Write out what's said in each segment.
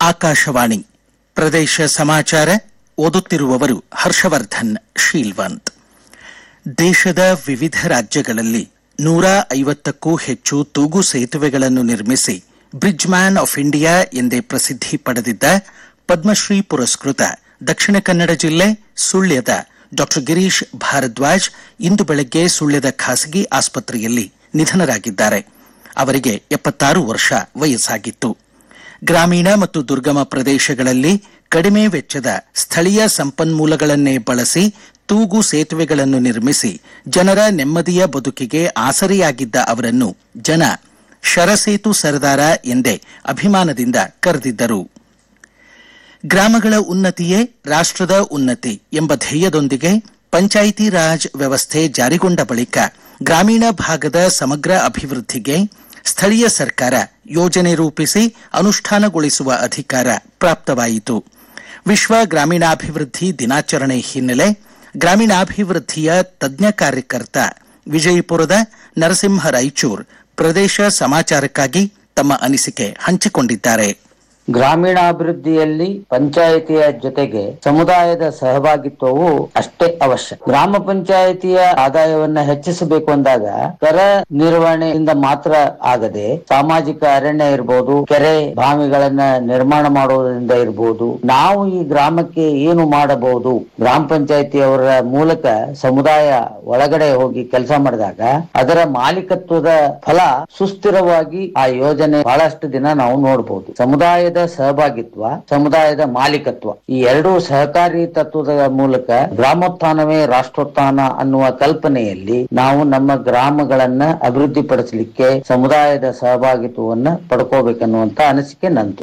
ಆಕಾಶವಾಣಿ ಪ್ರದೇಶ ಸಮಾಚಾರ ಓದುತ್ತಿರುವವರು ಹರ್ಷವರ್ಧನ್ ಶೀಲ್ವಂತ್ ದೇಶದ ವಿವಿಧ ರಾಜ್ಯಗಳಲ್ಲಿ ನೂರ ಐವತ್ತಕ್ಕೂ ಹೆಚ್ಚು ತೂಗು ಸೇತುವೆಗಳನ್ನು ನಿರ್ಮಿಸಿ ಬ್ರಿಡ್ಜ್ ಮ್ಯಾನ್ ಆಫ್ ಇಂಡಿಯಾ ಎಂದೇ ಪ್ರಸಿದ್ಧಿ ಪಡೆದಿದ್ದ ಪದ್ಮಶ್ರೀ ಪುರಸ್ಕೃತ ದಕ್ಷಿಣ ಕನ್ನಡ ಜಿಲ್ಲೆ ಸುಳ್ಯದ ಡಾಕ್ಟರ್ ಗಿರೀಶ್ ಭಾರದ್ವಾಜ್ ಇಂದು ಬೆಳಗ್ಗೆ ಸುಳ್ಯದ ಖಾಸಗಿ ಆಸ್ಪತ್ರೆಯಲ್ಲಿ ನಿಧನರಾಗಿದ್ದಾರೆ ಅವರಿಗೆ ಎಪ್ಪತ್ತಾರು ವರ್ಷ ವಯಸ್ಸಾಗಿತ್ತು ಗ್ರಾಮೀಣ ಮತ್ತು ದುರ್ಗಮ ಪ್ರದೇಶಗಳಲ್ಲಿ ಕಡಿಮೆ ವೆಚ್ಚದ ಸ್ಥಳೀಯ ಸಂಪನ್ಮೂಲಗಳನ್ನೇ ಬಳಸಿ ತೂಗು ಸೇತುವೆಗಳನ್ನು ನಿರ್ಮಿಸಿ ಜನರ ನೆಮ್ಮದಿಯ ಬದುಕಿಗೆ ಆಸರೆಯಾಗಿದ್ದ ಅವರನ್ನು ಜನ ಶರಸೇತು ಸರದಾರ ಎಂದೇ ಅಭಿಮಾನದಿಂದ ಕರೆದಿದ್ದರು ಗ್ರಾಮಗಳ ಉನ್ನತಿಯೇ ರಾಷ್ಟ್ರದ ಉನ್ನತಿ ಎಂಬ ಧ್ಯೇಯದೊಂದಿಗೆ ಪಂಚಾಯಿತಿ ರಾಜ್ ವ್ಯವಸ್ಥೆ ಜಾರಿಗೊಂಡ ಬಳಿಕ ಗ್ರಾಮೀಣ ಭಾಗದ ಸಮಗ್ರ ಅಭಿವೃದ್ಧಿಗೆ ಸ್ಥಳೀಯ ಸರ್ಕಾರ ಯೋಜನೆ ರೂಪಿಸಿ ಅನುಷ್ಠಾನಗೊಳಿಸುವ ಅಧಿಕಾರ ಪ್ರಾಪ್ತವಾಯಿತು ವಿಶ್ವ ಗ್ರಾಮೀಣಾಭಿವೃದ್ಧಿ ದಿನಾಚರಣೆ ಹಿನ್ನೆಲೆ ಗ್ರಾಮೀಣಾಭಿವೃದ್ಧಿಯ ತಜ್ಞ ಕಾರ್ಯಕರ್ತ ವಿಜಯಪುರದ ನರಸಿಂಹ ರಾಯಚೂರ್ ಪ್ರದೇಶ ಸಮಾಚಾರಕ್ಕಾಗಿ ತಮ್ಮ ಅನಿಸಿಕೆ ಹಂಚಿಕೊಂಡಿದ್ದಾರೆ ಗ್ರಾಮೀಣಾಭಿವೃದ್ಧಿಯಲ್ಲಿ ಪಂಚಾಯಿತಿಯ ಜೊತೆಗೆ ಸಮುದಾಯದ ಸಹಭಾಗಿತ್ವವು ಅಷ್ಟೇ ಅವಶ್ಯ ಗ್ರಾಮ ಪಂಚಾಯಿತಿಯ ಆದಾಯವನ್ನ ಹೆಚ್ಚಿಸಬೇಕು ಅಂದಾಗ ಕರ ನಿರ್ವಹಣೆಯಿಂದ ಮಾತ್ರ ಆಗದೆ ಸಾಮಾಜಿಕ ಅರಣ್ಯ ಇರಬಹುದು ಕೆರೆ ಬಾವಿಗಳನ್ನ ನಿರ್ಮಾಣ ಮಾಡುವುದರಿಂದ ಇರಬಹುದು ನಾವು ಈ ಗ್ರಾಮಕ್ಕೆ ಏನು ಮಾಡಬಹುದು ಗ್ರಾಮ ಪಂಚಾಯಿತಿಯವರ ಮೂಲಕ ಸಮುದಾಯ ಒಳಗಡೆ ಹೋಗಿ ಕೆಲಸ ಮಾಡಿದಾಗ ಅದರ ಮಾಲೀಕತ್ವದ ಫಲ ಸುಸ್ಥಿರವಾಗಿ ಆ ಯೋಜನೆ ಬಹಳಷ್ಟು ದಿನ ನಾವು ನೋಡಬಹುದು ಸಮುದಾಯದ ಸಹಭಾಗಿತ್ವ ಸಮುದಾಯದ ಮಾಲೀಕತ್ವ ಈ ಎರಡೂ ಸಹಕಾರಿ ತತ್ವದ ಮೂಲಕ ಗ್ರಾಮೋತ್ಥಾನವೇ ರಾಷ್ಟ್ರೋತ್ಥಾನ ಅನ್ನುವ ಕಲ್ಪನೆಯಲ್ಲಿ ನಾವು ನಮ್ಮ ಗ್ರಾಮಗಳನ್ನ ಅಭಿವೃದ್ಧಿಪಡಿಸಲಿಕ್ಕೆ ಸಮುದಾಯದ ಸಹಭಾಗಿತ್ವವನ್ನ ಪಡ್ಕೋಬೇಕನ್ನುವಂತ ಅನಿಸಿಕೆ ನಂದು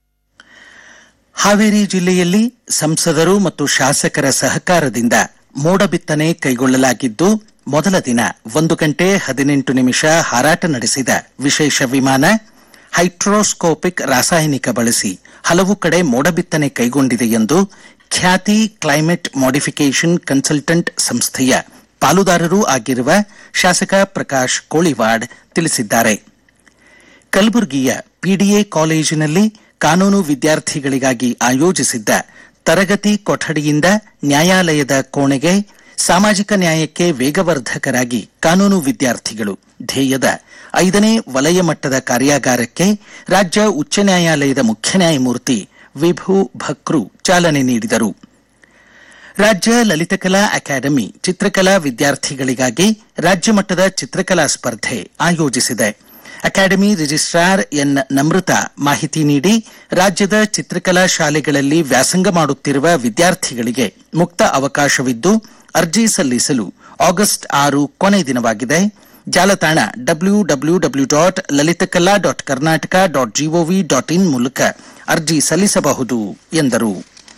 ಹಾವೇರಿ ಜಿಲ್ಲೆಯಲ್ಲಿ ಸಂಸದರು ಮತ್ತು ಶಾಸಕರ ಸಹಕಾರದಿಂದ ಮೋಡ ಬಿತ್ತನೆ ಕೈಗೊಳ್ಳಲಾಗಿದ್ದು ಮೊದಲ ದಿನ ಒಂದು ಗಂಟೆ ಹದಿನೆಂಟು ನಿಮಿಷ ಹಾರಾಟ ನಡೆಸಿದ ವಿಶೇಷ ವಿಮಾನ ಹೈಡ್ರೋಸ್ಕೋಪಿಕ್ ರಾಸಾಯನಿಕ ಬಳಸಿ ಹಲವು ಕಡೆ ಮೋಡ ಬಿತ್ತನೆ ಕೈಗೊಂಡಿದೆ ಎಂದು ಖ್ಯಾತಿ ಕ್ಲೈಮೇಟ್ ಮಾಡಿಫಿಕೇಷನ್ ಕನ್ಸಲ್ಟೆಂಟ್ ಸಂಸ್ಥೆಯ ಪಾಲುದಾರರೂ ಆಗಿರುವ ಶಾಸಕ ಪ್ರಕಾಶ್ ಕೋಳಿವಾಡ್ ತಿಳಿಸಿದ್ದಾರೆ ಕಲಬುರಗಿಯ ಪಿಡಿಎ ಕಾಲೇಜಿನಲ್ಲಿ ಕಾನೂನು ವಿದ್ಯಾರ್ಥಿಗಳಿಗಾಗಿ ಆಯೋಜಿಸಿದ್ದ ತರಗತಿ ಕೊಠಡಿಯಿಂದ ನ್ಯಾಯಾಲಯದ ಕೋಣೆಗೆ ಸಾಮಾಜಿಕ ನ್ಯಾಯಕ್ಕೆ ವೇಗವರ್ಧಕರಾಗಿ ಕಾನೂನು ವಿದ್ಯಾರ್ಥಿಗಳು ಧ್ಯೇಯದ ಐದನೇ ವಲಯ ಮಟ್ಟದ ಕಾರ್ಯಾಗಾರಕ್ಕೆ ರಾಜ್ಯ ಉಚ್ಚ ನ್ಯಾಯಾಲಯದ ಮುಖ್ಯ ನ್ಯಾಯಮೂರ್ತಿ ವಿಭು ಭಕ್ರು ಚಾಲನೆ ನೀಡಿದರು ರಾಜ್ಯ ಲಲಿತಕಲಾ ಅಕಾಡೆಮಿ ಚಿತ್ರಕಲಾ ವಿದ್ಯಾರ್ಥಿಗಳಿಗಾಗಿ ರಾಜ್ಯ ಮಟ್ಟದ ಚಿತ್ರಕಲಾ ಸ್ಪರ್ಧೆ ಆಯೋಜಿಸಿದೆ ಅಕಾಡೆಮಿ ರಿಜಿಸ್ಟ್ರಾರ್ ಎನ್ ನಮೃತ ಮಾಹಿತಿ ನೀಡಿ ರಾಜ್ಯದ ಚಿತ್ರಕಲಾ ಶಾಲೆಗಳಲ್ಲಿ ವ್ಯಾಸಂಗ ಮಾಡುತ್ತಿರುವ ವಿದ್ಯಾರ್ಥಿಗಳಿಗೆ ಮುಕ್ತ ಅವಕಾಶವಿದ್ದು ಅರ್ಜಿ ಸಲ್ಲಿಸಲು ಆಗಸ್ಟ್ ಆರು ಕೊನೆ ದಿನವಾಗಿದೆ ಜಾಲತಾಣ W W W dot Lalithakala dot Karnataka dot G O V dot in ಮೂಲಕ ಅರ್ಜಿ ಸಲ್ಲಿಸಬಹುದು ಎಂದರು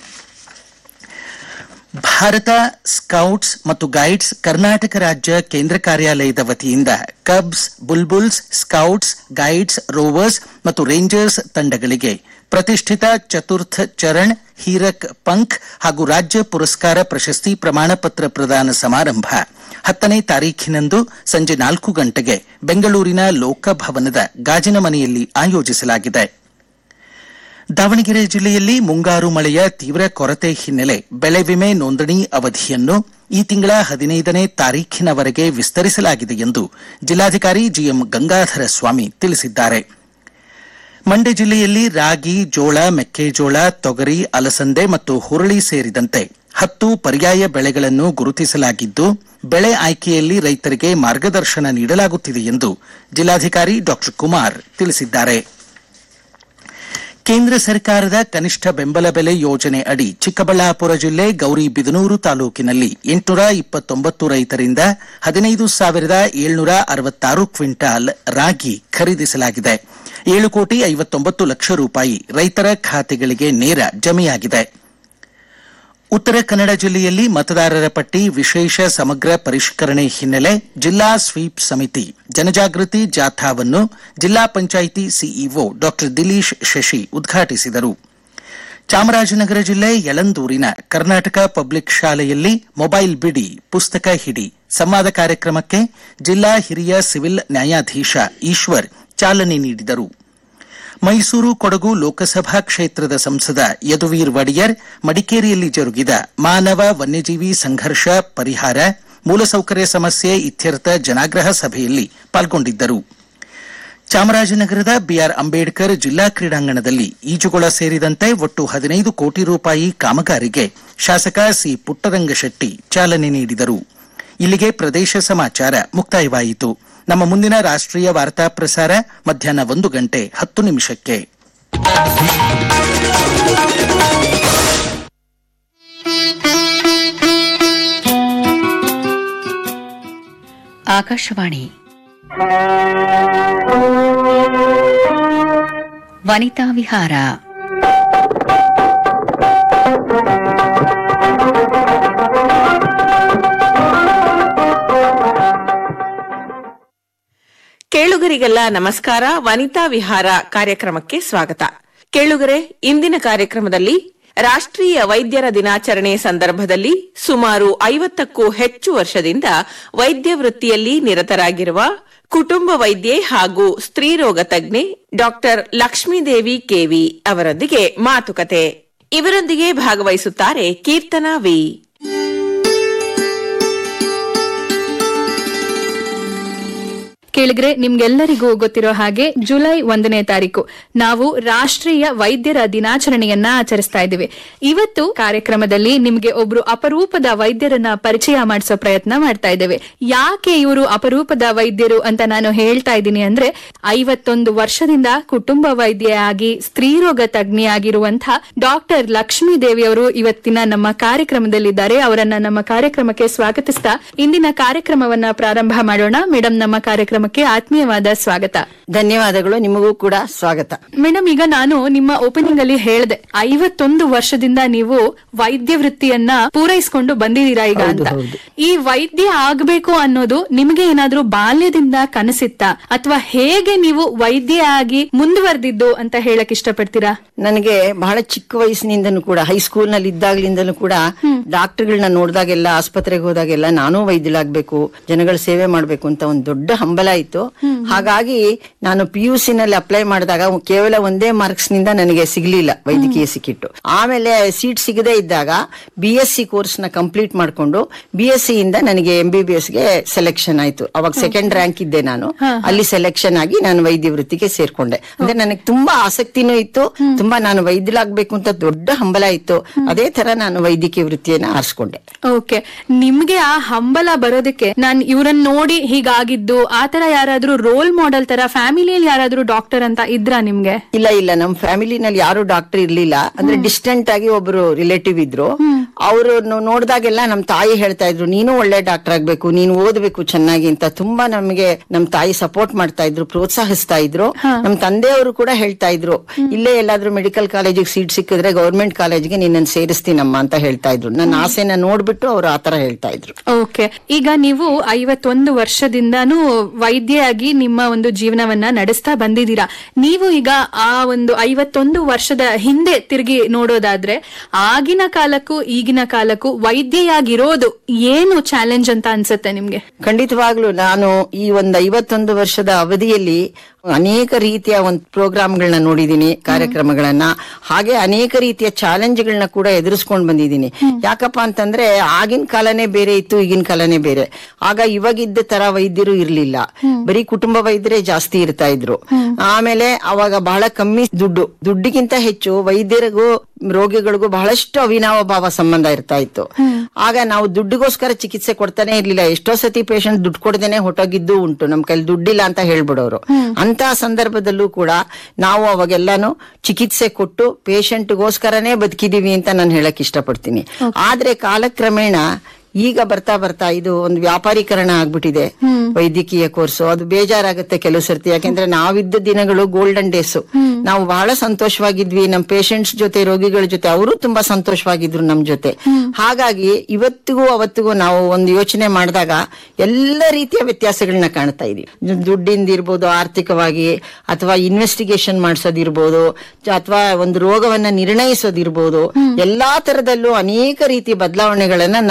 ಭಾರತ ಸ್ಕೌಟ್ಸ್ ಮತ್ತು ಗೈಡ್ಸ್ ಕರ್ನಾಟಕ ರಾಜ್ಯ ಕೇಂದ್ರ ಕಾರ್ಯಾಲಯದ ವತಿಯಿಂದ cubs bulbuls scouts guides rovers ಮತ್ತು ರೇಂಜರ್ಸ್ ತಂಡಗಳಿಗೆ ಪ್ರತಿಷ್ಠಿತ ಚತುರ್ಥ ಚರಣ್ ಹೀರಕ್ ಪಂಖ್ ಹಾಗೂ ರಾಜ್ಯ ಪುರಸ್ಕಾರ ಪ್ರಶಸ್ತಿ ಪ್ರಮಾಣ ಪತ್ರ ಪ್ರದಾನ ಸಮಾರಂಭ ಹತ್ತನೇ ತಾರೀಖಿನಂದು ಸಂಜೆ ನಾಲ್ಕು ಗಂಟೆಗೆ ಬೆಂಗಳೂರಿನ ಲೋಕಭವನದ ಗಾಜಿನ ಮನೆಯಲ್ಲಿ ಆಯೋಜಿಸಲಾಗಿದೆ ದಾವಣಗೆರೆ ಜಿಲ್ಲೆಯಲ್ಲಿ ಮುಂಗಾರು ಮಳೆಯ ತೀವ್ರ ಕೊರತೆ ಹಿನ್ನೆಲೆ ಬೆಳೆ ವಿಮೆ ನೋಂದಣಿ ಅವಧಿಯನ್ನು ಈ ತಿಂಗಳ ಹದಿನೈದನೇ ತಾರೀಖಿನವರೆಗೆ ವಿಸ್ತರಿಸಲಾಗಿದೆ ಎಂದು ಜಿಲ್ಲಾಧಿಕಾರಿ ಜಿಎಂ ಗಂಗಾಧರ ಸ್ವಾಮಿ ತಿಳಿಸಿದ್ದಾರೆ ಮಂಡ್ಯ ಜಿಲ್ಲೆಯಲ್ಲಿ ರಾಗಿ ಜೋಳ ಮೆಕ್ಕೆಜೋಳ ತೊಗರಿ ಅಲಸಂದೆ ಮತ್ತು ಹುರುಳಿ ಸೇರಿದಂತೆ ಹತ್ತು ಪರ್ಯಾಯ ಬೆಳೆಗಳನ್ನು ಗುರುತಿಸಲಾಗಿದ್ದು ಬೆಳೆ ಆಯ್ಕೆಯಲ್ಲಿ ರೈತರಿಗೆ ಮಾರ್ಗದರ್ಶನ ನೀಡಲಾಗುತ್ತಿದೆ ಎಂದು ಜಿಲ್ಲಾಧಿಕಾರಿ ಡಾ ಕುಮಾರ್ ತಿಳಿಸಿದ್ದಾರೆ ಕೇಂದ್ರ ಸರ್ಕಾರದ ಕನಿಷ್ಠ ಬೆಂಬಲ ಬೆಲೆ ಯೋಜನೆ ಅಡಿ ಚಿಕ್ಕಬಳ್ಳಾಪುರ ಜಿಲ್ಲೆ ಗೌರಿಬಿದನೂರು ತಾಲೂಕಿನಲ್ಲಿ ಎಂಟುನೂರ ಇಪ್ಪತ್ತೊಂಬತ್ತು ರೈತರಿಂದ ಹದಿನೈದು ಸಾವಿರದ ಏಳ್ನೂರ ಅರವತ್ತಾರು ಕ್ವಿಂಟಾಲ್ ರಾಗಿ ಖರೀದಿಸಲಾಗಿದೆ ಏಳು ಕೋಟಿ ಐವತ್ತೊಂಬತ್ತು ಲಕ್ಷ ರೂಪಾಯಿ ರೈತರ ಖಾತೆಗಳಿಗೆ ನೇರ ಜಮೆಯಾಗಿದೆ ಉತ್ತರ ಕನ್ನಡ ಜಿಲ್ಲೆಯಲ್ಲಿ ಮತದಾರರ ಪಟ್ಟಿ ವಿಶೇಷ ಸಮಗ್ರ ಪರಿಷ್ಕರಣೆ ಹಿನ್ನೆಲೆ ಜಿಲ್ಲಾ ಸ್ವೀಪ್ ಸಮಿತಿ ಜನಜಾಗೃತಿ ಜಾಥಾವನ್ನು ಜಿಲ್ಲಾ ಪಂಚಾಯಿತಿ ಸಿಇಒ ಡಾ ದಿಲೀಶ್ ಶಶಿ ಉದ್ಘಾಟಿಸಿದರು ಚಾಮರಾಜನಗರ ಜಿಲ್ಲೆ ಯಳಂದೂರಿನ ಕರ್ನಾಟಕ ಪಬ್ಲಿಕ್ ಶಾಲೆಯಲ್ಲಿ ಮೊಬೈಲ್ ಬಿಡಿ ಪುಸ್ತಕ ಹಿಡಿ ಸಂವಾದ ಕಾರ್ಯಕ್ರಮಕ್ಕೆ ಜಿಲ್ಲಾ ಹಿರಿಯ ಸಿವಿಲ್ ನ್ಯಾಯಾಧೀಶ ಈಶ್ವರ್ ಚಾಲನೆ ನೀಡಿದರು ಮೈಸೂರು ಕೊಡಗು ಲೋಕಸಭಾ ಕ್ಷೇತ್ರದ ಸಂಸದ ಯದುವೀರ್ ಒಡೆಯರ್ ಮಡಿಕೇರಿಯಲ್ಲಿ ಜರುಗಿದ ಮಾನವ ವನ್ಯಜೀವಿ ಸಂಘರ್ಷ ಪರಿಹಾರ ಮೂಲಸೌಕರ್ಯ ಸಮಸ್ಯೆ ಇತ್ಯರ್ಥ ಜನಾಗ್ರಹ ಸಭೆಯಲ್ಲಿ ಪಾಲ್ಗೊಂಡಿದ್ದರು ಚಾಮರಾಜನಗರದ ಬಿಆರ್ ಅಂಬೇಡ್ಕರ್ ಜಿಲ್ಲಾ ಕ್ರೀಡಾಂಗಣದಲ್ಲಿ ಈಜುಗೊಳ ಸೇರಿದಂತೆ ಒಟ್ಟು ಹದಿನೈದು ಕೋಟಿ ರೂಪಾಯಿ ಕಾಮಗಾರಿಗೆ ಶಾಸಕ ಸಿ ಪುಟ್ಟರಂಗಶೆಟ್ಟಿ ಚಾಲನೆ ನೀಡಿದರು ಇಲ್ಲಿಗೆ ಪ್ರದೇಶ ಸಮಾಚಾರ ಮುಕ್ತಾಯವಾಯಿತು ನಮ್ಮ ಮುಂದಿನ ರಾಷ್ಟ್ರೀಯ ವಾರ್ತಾ ಪ್ರಸಾರ ಮಧ್ಯಾಹ್ನ ಒಂದು ಗಂಟೆ ಹತ್ತು ನಿಮಿಷಕ್ಕೆ ಆಕಾಶವಾಣಿ ವನಿತಾ ವಿಹಾರ ಕೇಳುಗರಿಗೆಲ್ಲ ನಮಸ್ಕಾರ ವನಿತಾ ವಿಹಾರ ಕಾರ್ಯಕ್ರಮಕ್ಕೆ ಸ್ವಾಗತ ಕೇಳುಗರೆ ಇಂದಿನ ಕಾರ್ಯಕ್ರಮದಲ್ಲಿ ರಾಷ್ಟ್ರೀಯ ವೈದ್ಯರ ದಿನಾಚರಣೆ ಸಂದರ್ಭದಲ್ಲಿ ಸುಮಾರು ಐವತ್ತಕ್ಕೂ ಹೆಚ್ಚು ವರ್ಷದಿಂದ ವೈದ್ಯ ವೃತ್ತಿಯಲ್ಲಿ ನಿರತರಾಗಿರುವ ಕುಟುಂಬ ವೈದ್ಯೆ ಹಾಗೂ ಸ್ತ್ರೀರೋಗ ತಜ್ಞೆ ಡಾಕ್ಟರ್ ಲಕ್ಷ್ಮೀದೇವಿ ಕೆವಿ ಅವರೊಂದಿಗೆ ಮಾತುಕತೆ ಇವರೊಂದಿಗೆ ಭಾಗವಹಿಸುತ್ತಾರೆ ಕೀರ್ತನಾ ವಿ ಕೇಳಿದ್ರೆ ನಿಮ್ಗೆಲ್ಲರಿಗೂ ಗೊತ್ತಿರೋ ಹಾಗೆ ಜುಲೈ ಒಂದನೇ ತಾರೀಕು ನಾವು ರಾಷ್ಟ್ರೀಯ ವೈದ್ಯರ ದಿನಾಚರಣೆಯನ್ನ ಆಚರಿಸ್ತಾ ಇದ್ದೀವಿ ಇವತ್ತು ಕಾರ್ಯಕ್ರಮದಲ್ಲಿ ನಿಮ್ಗೆ ಒಬ್ರು ಅಪರೂಪದ ವೈದ್ಯರನ್ನ ಪರಿಚಯ ಮಾಡಿಸೋ ಪ್ರಯತ್ನ ಮಾಡ್ತಾ ಇದ್ದೇವೆ ಯಾಕೆ ಇವರು ಅಪರೂಪದ ವೈದ್ಯರು ಅಂತ ನಾನು ಹೇಳ್ತಾ ಇದ್ದೀನಿ ಅಂದ್ರೆ ಐವತ್ತೊಂದು ವರ್ಷದಿಂದ ಕುಟುಂಬ ವೈದ್ಯೆಯಾಗಿ ಸ್ತ್ರೀರೋಗ ತಜ್ಞೆಯಾಗಿರುವಂತಹ ಡಾಕ್ಟರ್ ಲಕ್ಷ್ಮೀ ದೇವಿ ಅವರು ಇವತ್ತಿನ ನಮ್ಮ ಕಾರ್ಯಕ್ರಮದಲ್ಲಿದ್ದಾರೆ ಅವರನ್ನ ನಮ್ಮ ಕಾರ್ಯಕ್ರಮಕ್ಕೆ ಸ್ವಾಗತಿಸ್ತಾ ಇಂದಿನ ಕಾರ್ಯಕ್ರಮವನ್ನ ಪ್ರಾರಂಭ ಮಾಡೋಣ ಮೇಡಮ್ ನಮ್ಮ ಕಾರ್ಯಕ್ರಮಕ್ಕೆ ಆತ್ಮೀಯವಾದ ಸ್ವಾಗತ ಧನ್ಯವಾದಗಳು ನಿಮಗೂ ಕೂಡ ಸ್ವಾಗತ ಮೇಡಮ್ ಈಗ ನಾನು ನಿಮ್ಮ ಓಪನಿಂಗ್ ಅಲ್ಲಿ ಹೇಳ್ದೆ ಐವತ್ತೊಂದು ವರ್ಷದಿಂದ ನೀವು ವೈದ್ಯ ವೃತ್ತಿಯನ್ನ ಪೂರೈಸಿಕೊಂಡು ಬಂದಿದ್ದೀರಾ ಈಗ ಅಂತ ಈ ವೈದ್ಯ ಆಗ್ಬೇಕು ಅನ್ನೋದು ನಿಮ್ಗೆ ಏನಾದ್ರೂ ಬಾಲ್ಯದಿಂದ ಕನಸಿತ್ತ ಅಥವಾ ಹೇಗೆ ನೀವು ವೈದ್ಯ ಆಗಿ ಮುಂದುವರೆದಿದ್ದು ಅಂತ ಹೇಳಕ್ ಇಷ್ಟಪಡ್ತೀರಾ ನನಗೆ ಬಹಳ ಚಿಕ್ಕ ವಯಸ್ಸಿನಿಂದನೂ ಕೂಡ ಹೈಸ್ಕೂಲ್ ನಲ್ಲಿ ಇದ್ದಾಗ್ಲಿಂದಲೂ ಕೂಡ ಡಾಕ್ಟರ್ಗಳನ್ನ ನೋಡಿದಾಗೆಲ್ಲ ಆಸ್ಪತ್ರೆಗೆ ಹೋದಾಗೆಲ್ಲ ನಾನು ವೈದ್ಯಳಾಗ್ಬೇಕು ಜನಗಳ ಸೇವೆ ಮಾಡ್ಬೇಕು ಅಂತ ಒಂದು ದೊಡ್ಡ ಹಂಬಲ ಇತ್ತು ಹಾಗಾಗಿ ನಾನು ಪಿ ಯು ಸಿ ನಲ್ಲಿ ಅಪ್ಲೈ ಮಾಡಿದಾಗ ಕೇವಲ ಒಂದೇ ಮಾರ್ಕ್ಸ್ ನಿಂದ ನನಗೆ ಸಿಗ್ಲಿಲ್ಲ ವೈದ್ಯಕೀಯ ಸಿಕ್ಕಿಟ್ಟು ಆಮೇಲೆ ಸೀಟ್ ಸಿಗದೇ ಇದ್ದಾಗ ಬಿ ಎಸ್ ಸಿ ಕೋರ್ಸ್ ನ ಕಂಪ್ಲೀಟ್ ಮಾಡ್ಕೊಂಡು ಬಿ ಎಸ್ ಸಿ ಇಂದ ನನಗೆ ಎಂ ಬಿ ಬಿ ಎಸ್ ಗೆ ಸೆಲೆಕ್ಷನ್ ಆಯ್ತು ಅವಾಗ ಸೆಕೆಂಡ್ ರ್ಯಾಂಕ್ ಇದ್ದೆ ನಾನು ಅಲ್ಲಿ ಸೆಲೆಕ್ಷನ್ ಆಗಿ ನಾನು ವೈದ್ಯ ವೃತ್ತಿಗೆ ಸೇರ್ಕೊಂಡೆ ಅಂದ್ರೆ ನನಗೆ ತುಂಬಾ ಆಸಕ್ತಿನೂ ಇತ್ತು ತುಂಬಾ ನಾನು ವೈದ್ಯಲಾಗ್ಬೇಕು ಅಂತ ದೊಡ್ಡ ಹಂಬಲ ಇತ್ತು ಅದೇ ತರ ನಾನು ವೈದ್ಯಕೀಯ ವೃತ್ತಿಯನ್ನ ಆರಿಸ್ಕೊಂಡೆ ಓಕೆ ನಿಮ್ಗೆ ಆ ಹಂಬಲ ಬರೋದಕ್ಕೆ ನಾನ್ ಇವ್ರನ್ನ ನೋಡಿ ಹೀಗಾಗಿದ್ದು ಆತರ ಯಾರಾದ್ರೂ ರೋಲ್ ಮಾಡೆಲ್ ತರ ಫ್ಯಾಮಿಲಿಯಲ್ಲಿ ಯಾರಾದ್ರೂ ಡಾಕ್ಟರ್ ಅಂತ ಇದ್ರಾ ನಿಮ್ಗೆ ಇಲ್ಲ ಇಲ್ಲ ನಮ್ ಫ್ಯಾಮಿಲಿನಲ್ಲಿ ಯಾರು ಡಾಕ್ಟರ್ ಇರ್ಲಿಲ್ಲ ಅಂದ್ರೆ ಡಿಸ್ಟೆಂಟ್ ಆಗಿ ಒಬ್ರು ರಿಲೇಟಿವ್ ಇದ್ರು ಅವರು ನೋಡಿದಾಗೆಲ್ಲ ನಮ್ ತಾಯಿ ಹೇಳ್ತಾ ಇದ್ರು ನೀನು ಒಳ್ಳೆ ಡಾಕ್ಟರ್ ಆಗ್ಬೇಕು ನೀನು ಓದ್ಬೇಕು ಚೆನ್ನಾಗಿ ಅಂತ ತುಂಬಾ ನಮಗೆ ನಮ್ ತಾಯಿ ಸಪೋರ್ಟ್ ಮಾಡ್ತಾ ಇದ್ರು ಪ್ರೋತ್ಸಾಹಿಸ್ತಾ ಇದ್ರು ನಮ್ ತಂದೆಯವರು ಕೂಡ ಹೇಳ್ತಾ ಇದ್ರು ಇಲ್ಲೇ ಎಲ್ಲಾದ್ರೂ ಮೆಡಿಕಲ್ ಕಾಲೇಜಿಗೆ ಸೀಟ್ ಸಿಕ್ಕಿದ್ರೆ ಗೌರ್ಮೆಂಟ್ ಕಾಲೇಜ್ಗೆ ನಿನ್ನನ್ನು ಸೇರಿಸ್ತೀನಮ್ಮ ಅಂತ ಹೇಳ್ತಾ ಇದ್ರು ನನ್ನ ಆಸೆನ ನೋಡ್ಬಿಟ್ಟು ಅವ್ರು ಆತರ ಹೇಳ್ತಾ ಇದ್ರು ಓಕೆ ಈಗ ನೀವು ಐವತ್ತೊಂದು ವರ್ಷದಿಂದಾನು ವೈದ್ಯೆಯಾಗಿ ನಿಮ್ಮ ಒಂದು ಜೀವನವನ್ನ ನಡೆಸ್ತಾ ಬಂದಿದ್ದೀರಾ ನೀವು ಈಗ ಆ ಒಂದು ಐವತ್ತೊಂದು ವರ್ಷದ ಹಿಂದೆ ತಿರುಗಿ ನೋಡೋದಾದ್ರೆ ಆಗಿನ ಕಾಲಕ್ಕೂ ಈಗಿನ ಕಾಲಕ್ಕೂ ವೈದ್ಯೆಯಾಗಿರೋದು ಏನು ಚಾಲೆಂಜ್ ಅಂತ ಅನ್ಸುತ್ತೆ ನಿಮ್ಗೆ ಖಂಡಿತವಾಗ್ಲೂ ನಾನು ಈ ಒಂದ್ ಐವತ್ತೊಂದು ವರ್ಷದ ಅವಧಿಯಲ್ಲಿ ಅನೇಕ ರೀತಿಯ ಒಂದು ಪ್ರೋಗ್ರಾಮ್ಗಳನ್ನ ನೋಡಿದೀನಿ ಕಾರ್ಯಕ್ರಮಗಳನ್ನ ಹಾಗೆ ಅನೇಕ ರೀತಿಯ ಚಾಲೆಂಜ್ಗಳನ್ನ ಕೂಡ ಎದುರಿಸ್ಕೊಂಡ್ ಬಂದಿದ್ದೀನಿ ಯಾಕಪ್ಪ ಅಂತಂದ್ರೆ ಆಗಿನ ಕಾಲನೇ ಬೇರೆ ಇತ್ತು ಈಗಿನ ಕಾಲನೇ ಬೇರೆ ಆಗ ಇವಾಗಿದ್ದ ತರ ವೈದ್ಯರು ಇರ್ಲಿಲ್ಲ ಬರೀ ಕುಟುಂಬ ವೈದ್ಯರೇ ಜಾಸ್ತಿ ಇರ್ತಾ ಇದ್ರು ಆಮೇಲೆ ಅವಾಗ ಬಹಳ ಕಮ್ಮಿ ದುಡ್ಡು ದುಡ್ಡಿಗಿಂತ ಹೆಚ್ಚು ವೈದ್ಯರಿಗೂ ರೋಗಿಗಳಿಗೂ ಬಹಳಷ್ಟು ಅವಿನಾವ ಭಾವ ಸಂಬಂಧ ಇರ್ತಾ ಇತ್ತು ಆಗ ನಾವು ದುಡ್ಡಿಗೋಸ್ಕರ ಚಿಕಿತ್ಸೆ ಕೊಡ್ತಾನೆ ಇರ್ಲಿಲ್ಲ ಎಷ್ಟೋ ಸತಿ ಪೇಷಂಟ್ ದುಡ್ಡು ಕೊಡದೇನೆ ಹೊಟ್ಟೋಗಿದ್ದು ಉಂಟು ನಮ್ ಕೈಲಿ ದುಡ್ಡಿಲ್ಲ ಅಂತ ಹೇಳ್ಬಿಡೋರು ಅಂತಹ ಸಂದರ್ಭದಲ್ಲೂ ಕೂಡ ನಾವು ಅವಾಗೆಲ್ಲಾನು ಚಿಕಿತ್ಸೆ ಕೊಟ್ಟು ಪೇಷಂಟ್ಗೋಸ್ಕರನೇ ಬದುಕಿದೀವಿ ಅಂತ ನಾನು ಹೇಳಕ್ ಇಷ್ಟಪಡ್ತೀನಿ ಆದ್ರೆ ಕಾಲಕ್ರಮೇಣ ಈಗ ಬರ್ತಾ ಬರ್ತಾ ಇದು ಒಂದು ವ್ಯಾಪಾರೀಕರಣ ಆಗ್ಬಿಟ್ಟಿದೆ ವೈದ್ಯಕೀಯ ಕೋರ್ಸು ಅದು ಬೇಜಾರಾಗುತ್ತೆ ಕೆಲವು ಸರ್ತಿ ಯಾಕೆಂದ್ರೆ ನಾವಿದ್ದ ದಿನಗಳು ಗೋಲ್ಡನ್ ಡೇಸ್ ನಾವು ಬಹಳ ಸಂತೋಷವಾಗಿದ್ವಿ ನಮ್ಮ ಪೇಷಂಟ್ಸ್ ಜೊತೆ ರೋಗಿಗಳ ಜೊತೆ ಅವರು ತುಂಬಾ ಸಂತೋಷವಾಗಿದ್ರು ನಮ್ ಜೊತೆ ಹಾಗಾಗಿ ಇವತ್ತಿಗೂ ಅವತ್ತಿಗೂ ನಾವು ಒಂದು ಯೋಚನೆ ಮಾಡಿದಾಗ ಎಲ್ಲ ರೀತಿಯ ವ್ಯತ್ಯಾಸಗಳನ್ನ ಕಾಣ್ತಾ ಇದೀವಿ ದುಡ್ಡಿಂದ ಇರ್ಬೋದು ಆರ್ಥಿಕವಾಗಿ ಅಥವಾ ಇನ್ವೆಸ್ಟಿಗೇಷನ್ ಮಾಡಿಸೋದಿರ್ಬೋದು ಅಥವಾ ಒಂದು ರೋಗವನ್ನ ನಿರ್ಣಯಿಸೋದಿರ್ಬೋದು ಎಲ್ಲಾ ತರದಲ್ಲೂ ಅನೇಕ ರೀತಿಯ ಬದಲಾವಣೆಗಳನ್ನ ನಾವು ಈ ಕಾಲ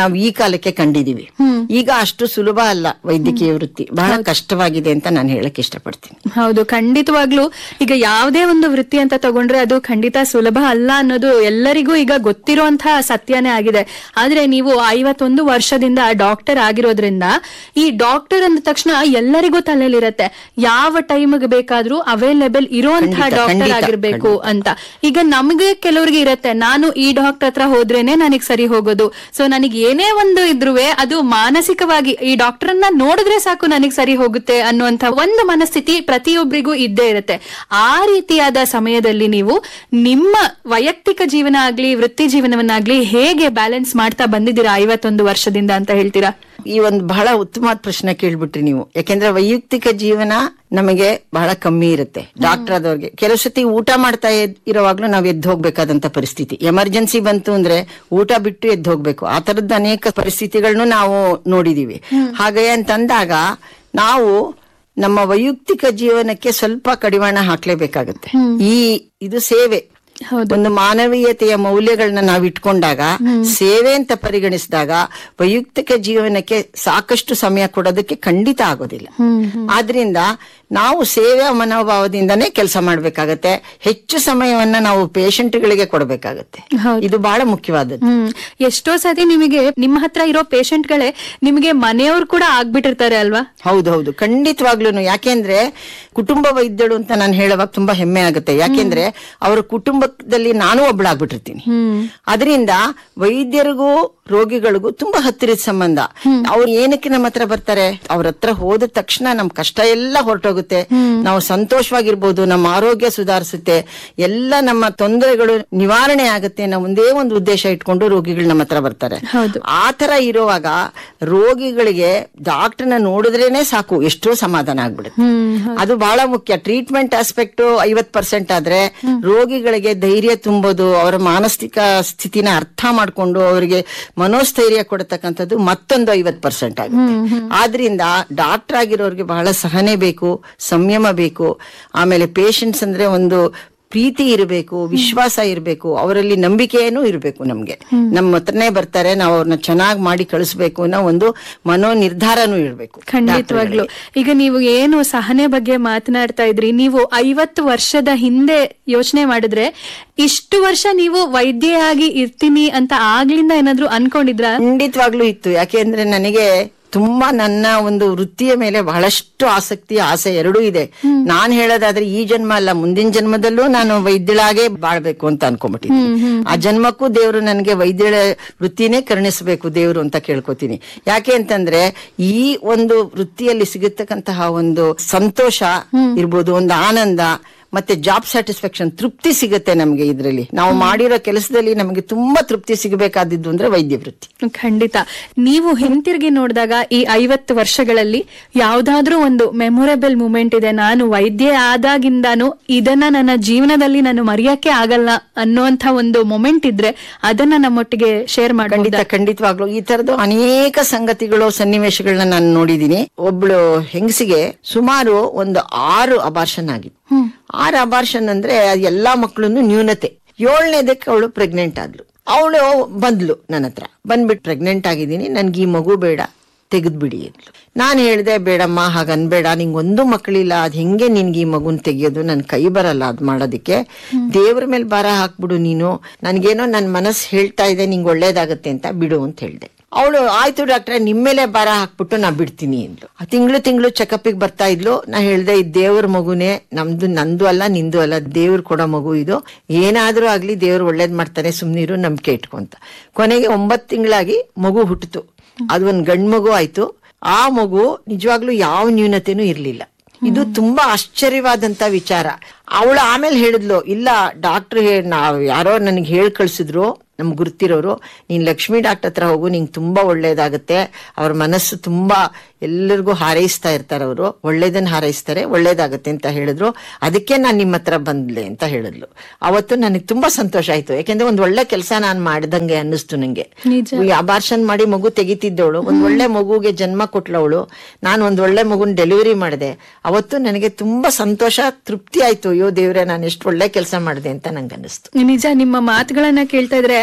ಕಾಲಕ್ಕೆ ಕಂಡಿದೀವಿ ಈಗ ಅಷ್ಟು ಸುಲಭ ಅಲ್ಲ ವೈದ್ಯಕೀಯ ವೃತ್ತಿ ಬಹಳ ಕಷ್ಟವಾಗಿದೆ ಅಂತ ನಾನು ಹೇಳಕ್ ಇಷ್ಟಪಡ್ತೀನಿ ಹೌದು ಖಂಡಿತವಾಗ್ಲೂ ಈಗ ಯಾವುದೇ ಒಂದು ವೃತ್ತಿ ಅಂತ ತಗೊಂಡ್ರೆ ಅದು ಖಂಡಿತ ಸುಲಭ ಅಲ್ಲ ಅನ್ನೋದು ಎಲ್ಲರಿಗೂ ಈಗ ಗೊತ್ತಿರುವಂತಹ ಸತ್ಯನೇ ಆಗಿದೆ ಆದ್ರೆ ನೀವು ಐವತ್ತೊಂದು ವರ್ಷದಿಂದ ಡಾಕ್ಟರ್ ಆಗಿರೋದ್ರಿಂದ ಈ ಡಾಕ್ಟರ್ ಅಂದ ತಕ್ಷಣ ಎಲ್ಲರಿಗೂ ತಲೆಯಲ್ಲಿರತ್ತೆ ಯಾವ ಟೈಮ್ಗೆ ಬೇಕಾದ್ರೂ ಅವೈಲೇಬಲ್ ಇರುವಂತಹ ಖಂಡಿತ, ಡಾಕ್ಟರ್ ಖಂಡಿತ, ಆಗಿರ್ಬೇಕು ಅಂತ ಈಗ ನಮಗೆ ಕೆಲವರಿಗೆ ಇರತ್ತೆ ನಾನು ಈ ಡಾಕ್ಟರ್ ಹತ್ರ ಹೋದ್ರೇನೆ ನನಗ್ ಸರಿ ಹೋಗೋದು ಸೊ ನನಗೆ ಏನೇ ಒಂದು ಇದ್ರುವೆ ಅದು ಮಾನಸಿಕವಾಗಿ ಈ ಡಾಕ್ಟರ್ನ ನೋಡಿದ್ರೆ ಸಾಕು ನನಗ್ ಸರಿ ಹೋಗುತ್ತೆ ಅನ್ನುವಂತ ಒಂದು ಮನಸ್ಥಿತಿ ಪ್ರತಿಯೊಬ್ಬರಿಗೂ ಇದ್ದೇ ಇರುತ್ತೆ ಆ ರೀತಿಯಾದ ಸಮಯದಲ್ಲಿ ನೀವು ನಿಮ್ಮ ವೈಯಕ್ತಿಕ ಜೀವನ ಆಗ್ಲಿ ವೃತ್ತಿ ಜೀವನವನ್ನಾಗ್ಲಿ ಹೇಗೆ ಬ್ಯಾಲೆನ್ಸ್ ಮಾಡ್ತಾ ಬಂದಿದ್ದೀರಾ ಐವತ್ತೊಂದು ವರ್ಷದಿಂದ ಅಂತ ಹೇಳ್ತೀರಾ ಈ ಒಂದು ಬಹಳ ಉತ್ತಮವಾದ ಪ್ರಶ್ನೆ ಕೇಳ್ಬಿಟ್ರಿ ನೀವು ಯಾಕೆಂದ್ರೆ ವೈಯಕ್ತಿಕ ಜೀವನ ನಮಗೆ ಬಹಳ ಕಮ್ಮಿ ಇರುತ್ತೆ ಡಾಕ್ಟರ್ ಆದವ್ರಿಗೆ ಕೆಲವು ಸತಿ ಊಟ ಮಾಡ್ತಾ ಇದ್- ಇರುವಾಗ್ಲೂ ನಾವ್ ಎದ್ದು ಹೋಗ್ಬೇಕಾದಂತ ಪರಿಸ್ಥಿತಿ ಎಮರ್ಜೆನ್ಸಿ ಬಂತು ಅಂದ್ರೆ ಊಟ ಬಿಟ್ಟು ಎದ್ದು ಹೋಗ್ಬೇಕು ಆ ತರದ್ದು ಅನೇಕ ಪರಿಸ್ಥಿತಿಗಳನ್ನು ನಾವು ನೋಡಿದೀವಿ ಹಾಗೆ ಅಂತಂದಾಗ ನಾವು ನಮ್ಮ ವೈಯಕ್ತಿಕ ಜೀವನಕ್ಕೆ ಸ್ವಲ್ಪ ಕಡಿವಾಣ ಹಾಕ್ಲೇಬೇಕಾಗತ್ತೆ ಈ ಇದು ಸೇವೆ ಒಂದು ಮಾನವೀಯತೆಯ ಮೌಲ್ಯಗಳನ್ನ ನಾವು ಇಟ್ಕೊಂಡಾಗ ಸೇವೆ ಅಂತ ಪರಿಗಣಿಸಿದಾಗ ವೈಯಕ್ತಿಕ ಜೀವನಕ್ಕೆ ಸಾಕಷ್ಟು ಸಮಯ ಕೊಡೋದಕ್ಕೆ ಖಂಡಿತ ಆಗೋದಿಲ್ಲ ಆದ್ರಿಂದ ನಾವು ಸೇವೆ ಮನೋಭಾವದಿಂದನೇ ಕೆಲಸ ಮಾಡ್ಬೇಕಾಗತ್ತೆ ಹೆಚ್ಚು ಸಮಯವನ್ನ ನಾವು ಪೇಷಂಟ್ಗಳಿಗೆ ಕೊಡಬೇಕಾಗತ್ತೆ ಇದು ಬಹಳ ಮುಖ್ಯವಾದದ್ದು ಹ್ಮ್ ಎಷ್ಟೋ ಸತಿ ನಿಮಗೆ ನಿಮ್ಮ ಹತ್ರ ಇರೋ ಪೇಷಂಟ್ಗಳೇ ನಿಮಗೆ ಮನೆಯವ್ರು ಕೂಡ ಆಗ್ಬಿಟ್ಟಿರ್ತಾರೆ ಅಲ್ವಾ ಹೌದೌದು ಖಂಡಿತವಾಗ್ಲೂನು ಯಾಕೆಂದ್ರೆ ಕುಟುಂಬ ವೈದ್ಯರು ಅಂತ ನಾನು ಹೇಳುವಾಗ ತುಂಬಾ ಹೆಮ್ಮೆ ಆಗುತ್ತೆ ಯಾಕೆಂದ್ರೆ ಅವರ ಕುಟುಂಬದಲ್ಲಿ ನಾನು ಒಬ್ಳಾಗ್ಬಿಟ್ಟಿರ್ತೀನಿ ಅದರಿಂದ ವೈದ್ಯರಿಗೂ ರೋಗಿಗಳಿಗೂ ತುಂಬಾ ಹತ್ತಿರದ ಸಂಬಂಧ ಅವ್ರು ಏನಕ್ಕೆ ನಮ್ಮ ಹತ್ರ ಬರ್ತಾರೆ ಅವ್ರ ಹತ್ರ ಹೋದ ತಕ್ಷಣ ನಮ್ ಕಷ್ಟ ಎಲ್ಲ ಹೊರಟೋಗುತ್ತೆ ನಾವು ಸಂತೋಷವಾಗಿರ್ಬೋದು ನಮ್ಮ ಆರೋಗ್ಯ ಸುಧಾರಿಸುತ್ತೆ ಎಲ್ಲ ನಮ್ಮ ತೊಂದರೆಗಳು ನಿವಾರಣೆ ಆಗುತ್ತೆ ನಾವು ಒಂದೇ ಒಂದು ಉದ್ದೇಶ ಇಟ್ಕೊಂಡು ರೋಗಿಗಳು ನಮ್ಮ ಹತ್ರ ಬರ್ತಾರೆ ಆ ತರ ಇರುವಾಗ ರೋಗಿಗಳಿಗೆ ಡಾಕ್ಟರ್ನ ನೋಡಿದ್ರೇನೆ ಸಾಕು ಎಷ್ಟೋ ಸಮಾಧಾನ ಆಗ್ಬಿಡುತ್ತೆ ಅದು ಬಹಳ ಮುಖ್ಯ ಟ್ರೀಟ್ಮೆಂಟ್ ಆಸ್ಪೆಕ್ಟ್ ಐವತ್ ಪರ್ಸೆಂಟ್ ಆದ್ರೆ ರೋಗಿಗಳಿಗೆ ಧೈರ್ಯ ತುಂಬೋದು ಅವರ ಮಾನಸಿಕ ಸ್ಥಿತಿನ ಅರ್ಥ ಮಾಡ್ಕೊಂಡು ಅವರಿಗೆ ಮನೋಸ್ಥೈರ್ಯ ಕೊಡತಕ್ಕಂಥದ್ದು ಮತ್ತೊಂದು ಐವತ್ ಪರ್ಸೆಂಟ್ ಆಗುತ್ತೆ ಆದ್ರಿಂದ ಡಾಕ್ಟರ್ ಆಗಿರೋರಿಗೆ ಬಹಳ ಸಹನೆ ಬೇಕು ಸಂಯಮ ಬೇಕು ಆಮೇಲೆ ಪೇಷಂಟ್ಸ್ ಅಂದ್ರೆ ಒಂದು ಪ್ರೀತಿ ಇರಬೇಕು ವಿಶ್ವಾಸ ಇರಬೇಕು ಅವರಲ್ಲಿ ನಂಬಿಕೆನೂ ಇರಬೇಕು ನಮ್ಗೆ ನಮ್ಮ ಹತ್ರನೇ ಬರ್ತಾರೆ ನಾವು ಅವ್ರನ್ನ ಚೆನ್ನಾಗಿ ಮಾಡಿ ಕಳಿಸ್ಬೇಕು ಅನ್ನೋ ಒಂದು ಮನೋ ನಿರ್ಧಾರನೂ ಇರಬೇಕು ಖಂಡಿತವಾಗ್ಲು ಈಗ ನೀವು ಏನು ಸಹನೆ ಬಗ್ಗೆ ಮಾತನಾಡ್ತಾ ಇದ್ರಿ ನೀವು ಐವತ್ತು ವರ್ಷದ ಹಿಂದೆ ಯೋಚನೆ ಮಾಡಿದ್ರೆ ಇಷ್ಟು ವರ್ಷ ನೀವು ವೈದ್ಯೆಯಾಗಿ ಇರ್ತೀನಿ ಅಂತ ಆಗ್ಲಿಂದ ಏನಾದ್ರು ಅನ್ಕೊಂಡಿದ್ರ ಖಂಡಿತವಾಗ್ಲೂ ಇತ್ತು ಯಾಕೆಂದ್ರೆ ನನಗೆ ತುಂಬಾ ನನ್ನ ಒಂದು ವೃತ್ತಿಯ ಮೇಲೆ ಬಹಳಷ್ಟು ಆಸಕ್ತಿ ಆಸೆ ಎರಡೂ ಇದೆ ನಾನ್ ಹೇಳೋದಾದ್ರೆ ಈ ಜನ್ಮ ಅಲ್ಲ ಮುಂದಿನ ಜನ್ಮದಲ್ಲೂ ನಾನು ವೈದ್ಯಳಾಗೆ ಬಾಳ್ಬೇಕು ಅಂತ ಅನ್ಕೊಂಡ್ಬಿಟ್ಟಿದ್ದೀನಿ ಆ ಜನ್ಮಕ್ಕೂ ದೇವರು ನನಗೆ ವೈದ್ಯಳ ವೃತ್ತಿನೇ ಕರುಣಿಸಬೇಕು ದೇವರು ಅಂತ ಕೇಳ್ಕೊತೀನಿ ಯಾಕೆ ಅಂತಂದ್ರೆ ಈ ಒಂದು ವೃತ್ತಿಯಲ್ಲಿ ಸಿಗತಕ್ಕಂತಹ ಒಂದು ಸಂತೋಷ ಇರ್ಬೋದು ಒಂದು ಆನಂದ ಮತ್ತೆ ಜಾಬ್ ಸ್ಯಾಟಿಸ್ಫ್ಯಾಕ್ಷನ್ ತೃಪ್ತಿ ಸಿಗುತ್ತೆ ನಮ್ಗೆ ಇದ್ರಲ್ಲಿ ನಾವು ಮಾಡಿರೋ ಕೆಲಸದಲ್ಲಿ ನಮಗೆ ತುಂಬಾ ತೃಪ್ತಿ ಸಿಗಬೇಕಾದಿದ್ದು ಅಂದ್ರೆ ವೈದ್ಯ ವೃತ್ತಿ ಖಂಡಿತ ನೀವು ಹಿಂತಿರುಗಿ ನೋಡಿದಾಗ ಈ ಐವತ್ತು ವರ್ಷಗಳಲ್ಲಿ ಯಾವ್ದಾದ್ರೂ ಒಂದು ಮೆಮೊರೇಬಲ್ ಮೂಮೆಂಟ್ ಇದೆ ನಾನು ವೈದ್ಯ ಆದಾಗಿಂದಾನು ಇದನ್ನ ನನ್ನ ಜೀವನದಲ್ಲಿ ನಾನು ಮರೆಯಕ್ಕೆ ಆಗಲ್ಲ ಅನ್ನುವಂತ ಒಂದು ಮೊಮೆಂಟ್ ಇದ್ರೆ ಅದನ್ನ ನಮ್ಮೊಟ್ಟಿಗೆ ಶೇರ್ ಖಂಡಿತ ಮಾಡಬಹುದು ಖಂಡಿತವಾಗ್ಲು ಈ ತರದ್ದು ಅನೇಕ ಸಂಗತಿಗಳು ಸನ್ನಿವೇಶಗಳನ್ನ ನಾನು ನೋಡಿದೀನಿ ಒಬ್ಳು ಹೆಂಗಸಿಗೆ ಸುಮಾರು ಒಂದು ಆರು ಅಬಾರ್ಷನ್ ಆಗಿತ್ತು ಆರು ಅಬಾರ್ಷನ್ ಅಂದ್ರೆ ಅದ್ ಎಲ್ಲಾ ಮಕ್ಕಳನ್ನು ನ್ಯೂನತೆ ಏಳನೇದಕ್ಕೆ ಅವಳು ಪ್ರೆಗ್ನೆಂಟ್ ಆದ್ಲು ಅವಳು ಬಂದ್ಲು ನನ್ನ ಹತ್ರ ಬಂದ್ಬಿಟ್ಟು ಪ್ರೆಗ್ನೆಂಟ್ ಆಗಿದ್ದೀನಿ ನನ್ಗೆ ಈ ಮಗು ಬೇಡ ತೆಗೆದ್ಬಿಡಿ ಅಂದ್ಲು ನಾನು ಹೇಳ್ದೆ ಬೇಡಮ್ಮ ಹಾಗ ಅನ್ಬೇಡ ನಿಂಗೆ ಒಂದು ಮಕ್ಕಳಿಲ್ಲ ಅದ್ ಹೆಂಗೆ ನಿನ್ಗೆ ಈ ಮಗುನ್ ತೆಗಿಯೋದು ನನ್ ಕೈ ಬರಲ್ಲ ಅದ್ ಮಾಡೋದಕ್ಕೆ ದೇವ್ರ ಮೇಲೆ ಭಾರ ಹಾಕ್ಬಿಡು ನೀನು ನನ್ಗೇನೋ ನನ್ ಮನಸ್ಸು ಹೇಳ್ತಾ ಇದೆ ನಿಂಗೆ ಒಳ್ಳೇದಾಗತ್ತೆ ಅಂತ ಬಿಡು ಅಂತ ಹೇಳ್ದೆ ಅವಳು ಆಯ್ತು ಡಾಕ್ಟ್ರೆ ನಿಮ್ಮೇಲೆ ಭಾರ ಹಾಕ್ಬಿಟ್ಟು ನಾ ಬಿಡ್ತೀನಿ ಅಂದ್ಲು ಆ ತಿಂಗಳು ತಿಂಗಳು ಚೆಕಪ್ಗೆ ಬರ್ತಾ ಇದ್ಲು ನಾ ಹೇಳ್ದೆ ಈ ದೇವ್ರ ಮಗುನೇ ನಮ್ದು ನಂದು ಅಲ್ಲ ನಿಂದು ಅಲ್ಲ ದೇವ್ರು ಕೊಡೋ ಮಗು ಇದು ಏನಾದ್ರೂ ಆಗ್ಲಿ ದೇವ್ರು ಒಳ್ಳೇದ್ ಮಾಡ್ತಾನೆ ಸುಮ್ನಿರು ನಂಬಿಕೆ ಇಟ್ಕೊಂತ ಕೊನೆಗೆ ಒಂಬತ್ ತಿಂಗಳಾಗಿ ಮಗು ಹುಟ್ಟಿತು ಅದು ಒಂದ್ ಗಂಡ್ ಮಗು ಆಯ್ತು ಆ ಮಗು ನಿಜವಾಗ್ಲೂ ಯಾವ ನ್ಯೂನತೆನೂ ಇರ್ಲಿಲ್ಲ ಇದು ತುಂಬಾ ಆಶ್ಚರ್ಯವಾದಂತ ವಿಚಾರ ಅವಳು ಆಮೇಲೆ ಹೇಳಿದ್ಲು ಇಲ್ಲ ಡಾಕ್ಟರ್ ನಾವ್ ಯಾರೋ ನನಗೆ ಹೇಳಿ ಕಳ್ಸಿದ್ರು ನಮ್ಗೆ ಗುರ್ತಿರೋರು ನೀನ್ ಲಕ್ಷ್ಮಿ ಡಾಕ್ಟರ್ ಹತ್ರ ಹೋಗು ನಿಂಗೆ ತುಂಬಾ ಒಳ್ಳೇದಾಗತ್ತೆ ಅವ್ರ ಮನಸ್ಸು ತುಂಬಾ ಎಲ್ಲರಿಗೂ ಹಾರೈಸ್ತಾ ಇರ್ತಾರೆ ಅವರು ಒಳ್ಳೇದನ್ನ ಹಾರೈಸ್ತಾರೆ ಒಳ್ಳೇದಾಗತ್ತೆ ಅಂತ ಹೇಳಿದ್ರು ಅದಕ್ಕೆ ನಾನ್ ನಿಮ್ಮ ಹತ್ರ ಬಂದ್ಲೆ ಅಂತ ಹೇಳಿದ್ಲು ಅವತ್ತು ನನಗೆ ತುಂಬಾ ಸಂತೋಷ ಆಯ್ತು ಯಾಕೆಂದ್ರೆ ಒಂದ್ ಒಳ್ಳೆ ಕೆಲಸ ನಾನ್ ಮಾಡ್ದಂಗೆ ಅನ್ನಿಸ್ತು ನಂಗೆ ಅಬಾರ್ಷನ್ ಮಾಡಿ ಮಗು ತೆಗಿತಿದ್ದವಳು ಒಂದ್ ಒಳ್ಳೆ ಮಗುಗೆ ಜನ್ಮ ಕೊಟ್ಲವಳು ನಾನು ಒಂದ್ ಒಳ್ಳೆ ಮಗುನ್ ಡೆಲಿವರಿ ಮಾಡಿದೆ ಅವತ್ತು ನನಗೆ ತುಂಬಾ ಸಂತೋಷ ತೃಪ್ತಿ ಆಯ್ತು ಅಯ್ಯೋ ದೇವ್ರೆ ನಾನು ಎಷ್ಟು ಒಳ್ಳೆ ಕೆಲಸ ಮಾಡಿದೆ ಅಂತ ನಂಗೆ ಅನ್ನಿಸ್ತು ನಿಜ ನಿಮ್ಮ ಮಾತುಗಳನ್ನ ಕೇಳ್ತಾ ಇದ್ರೆ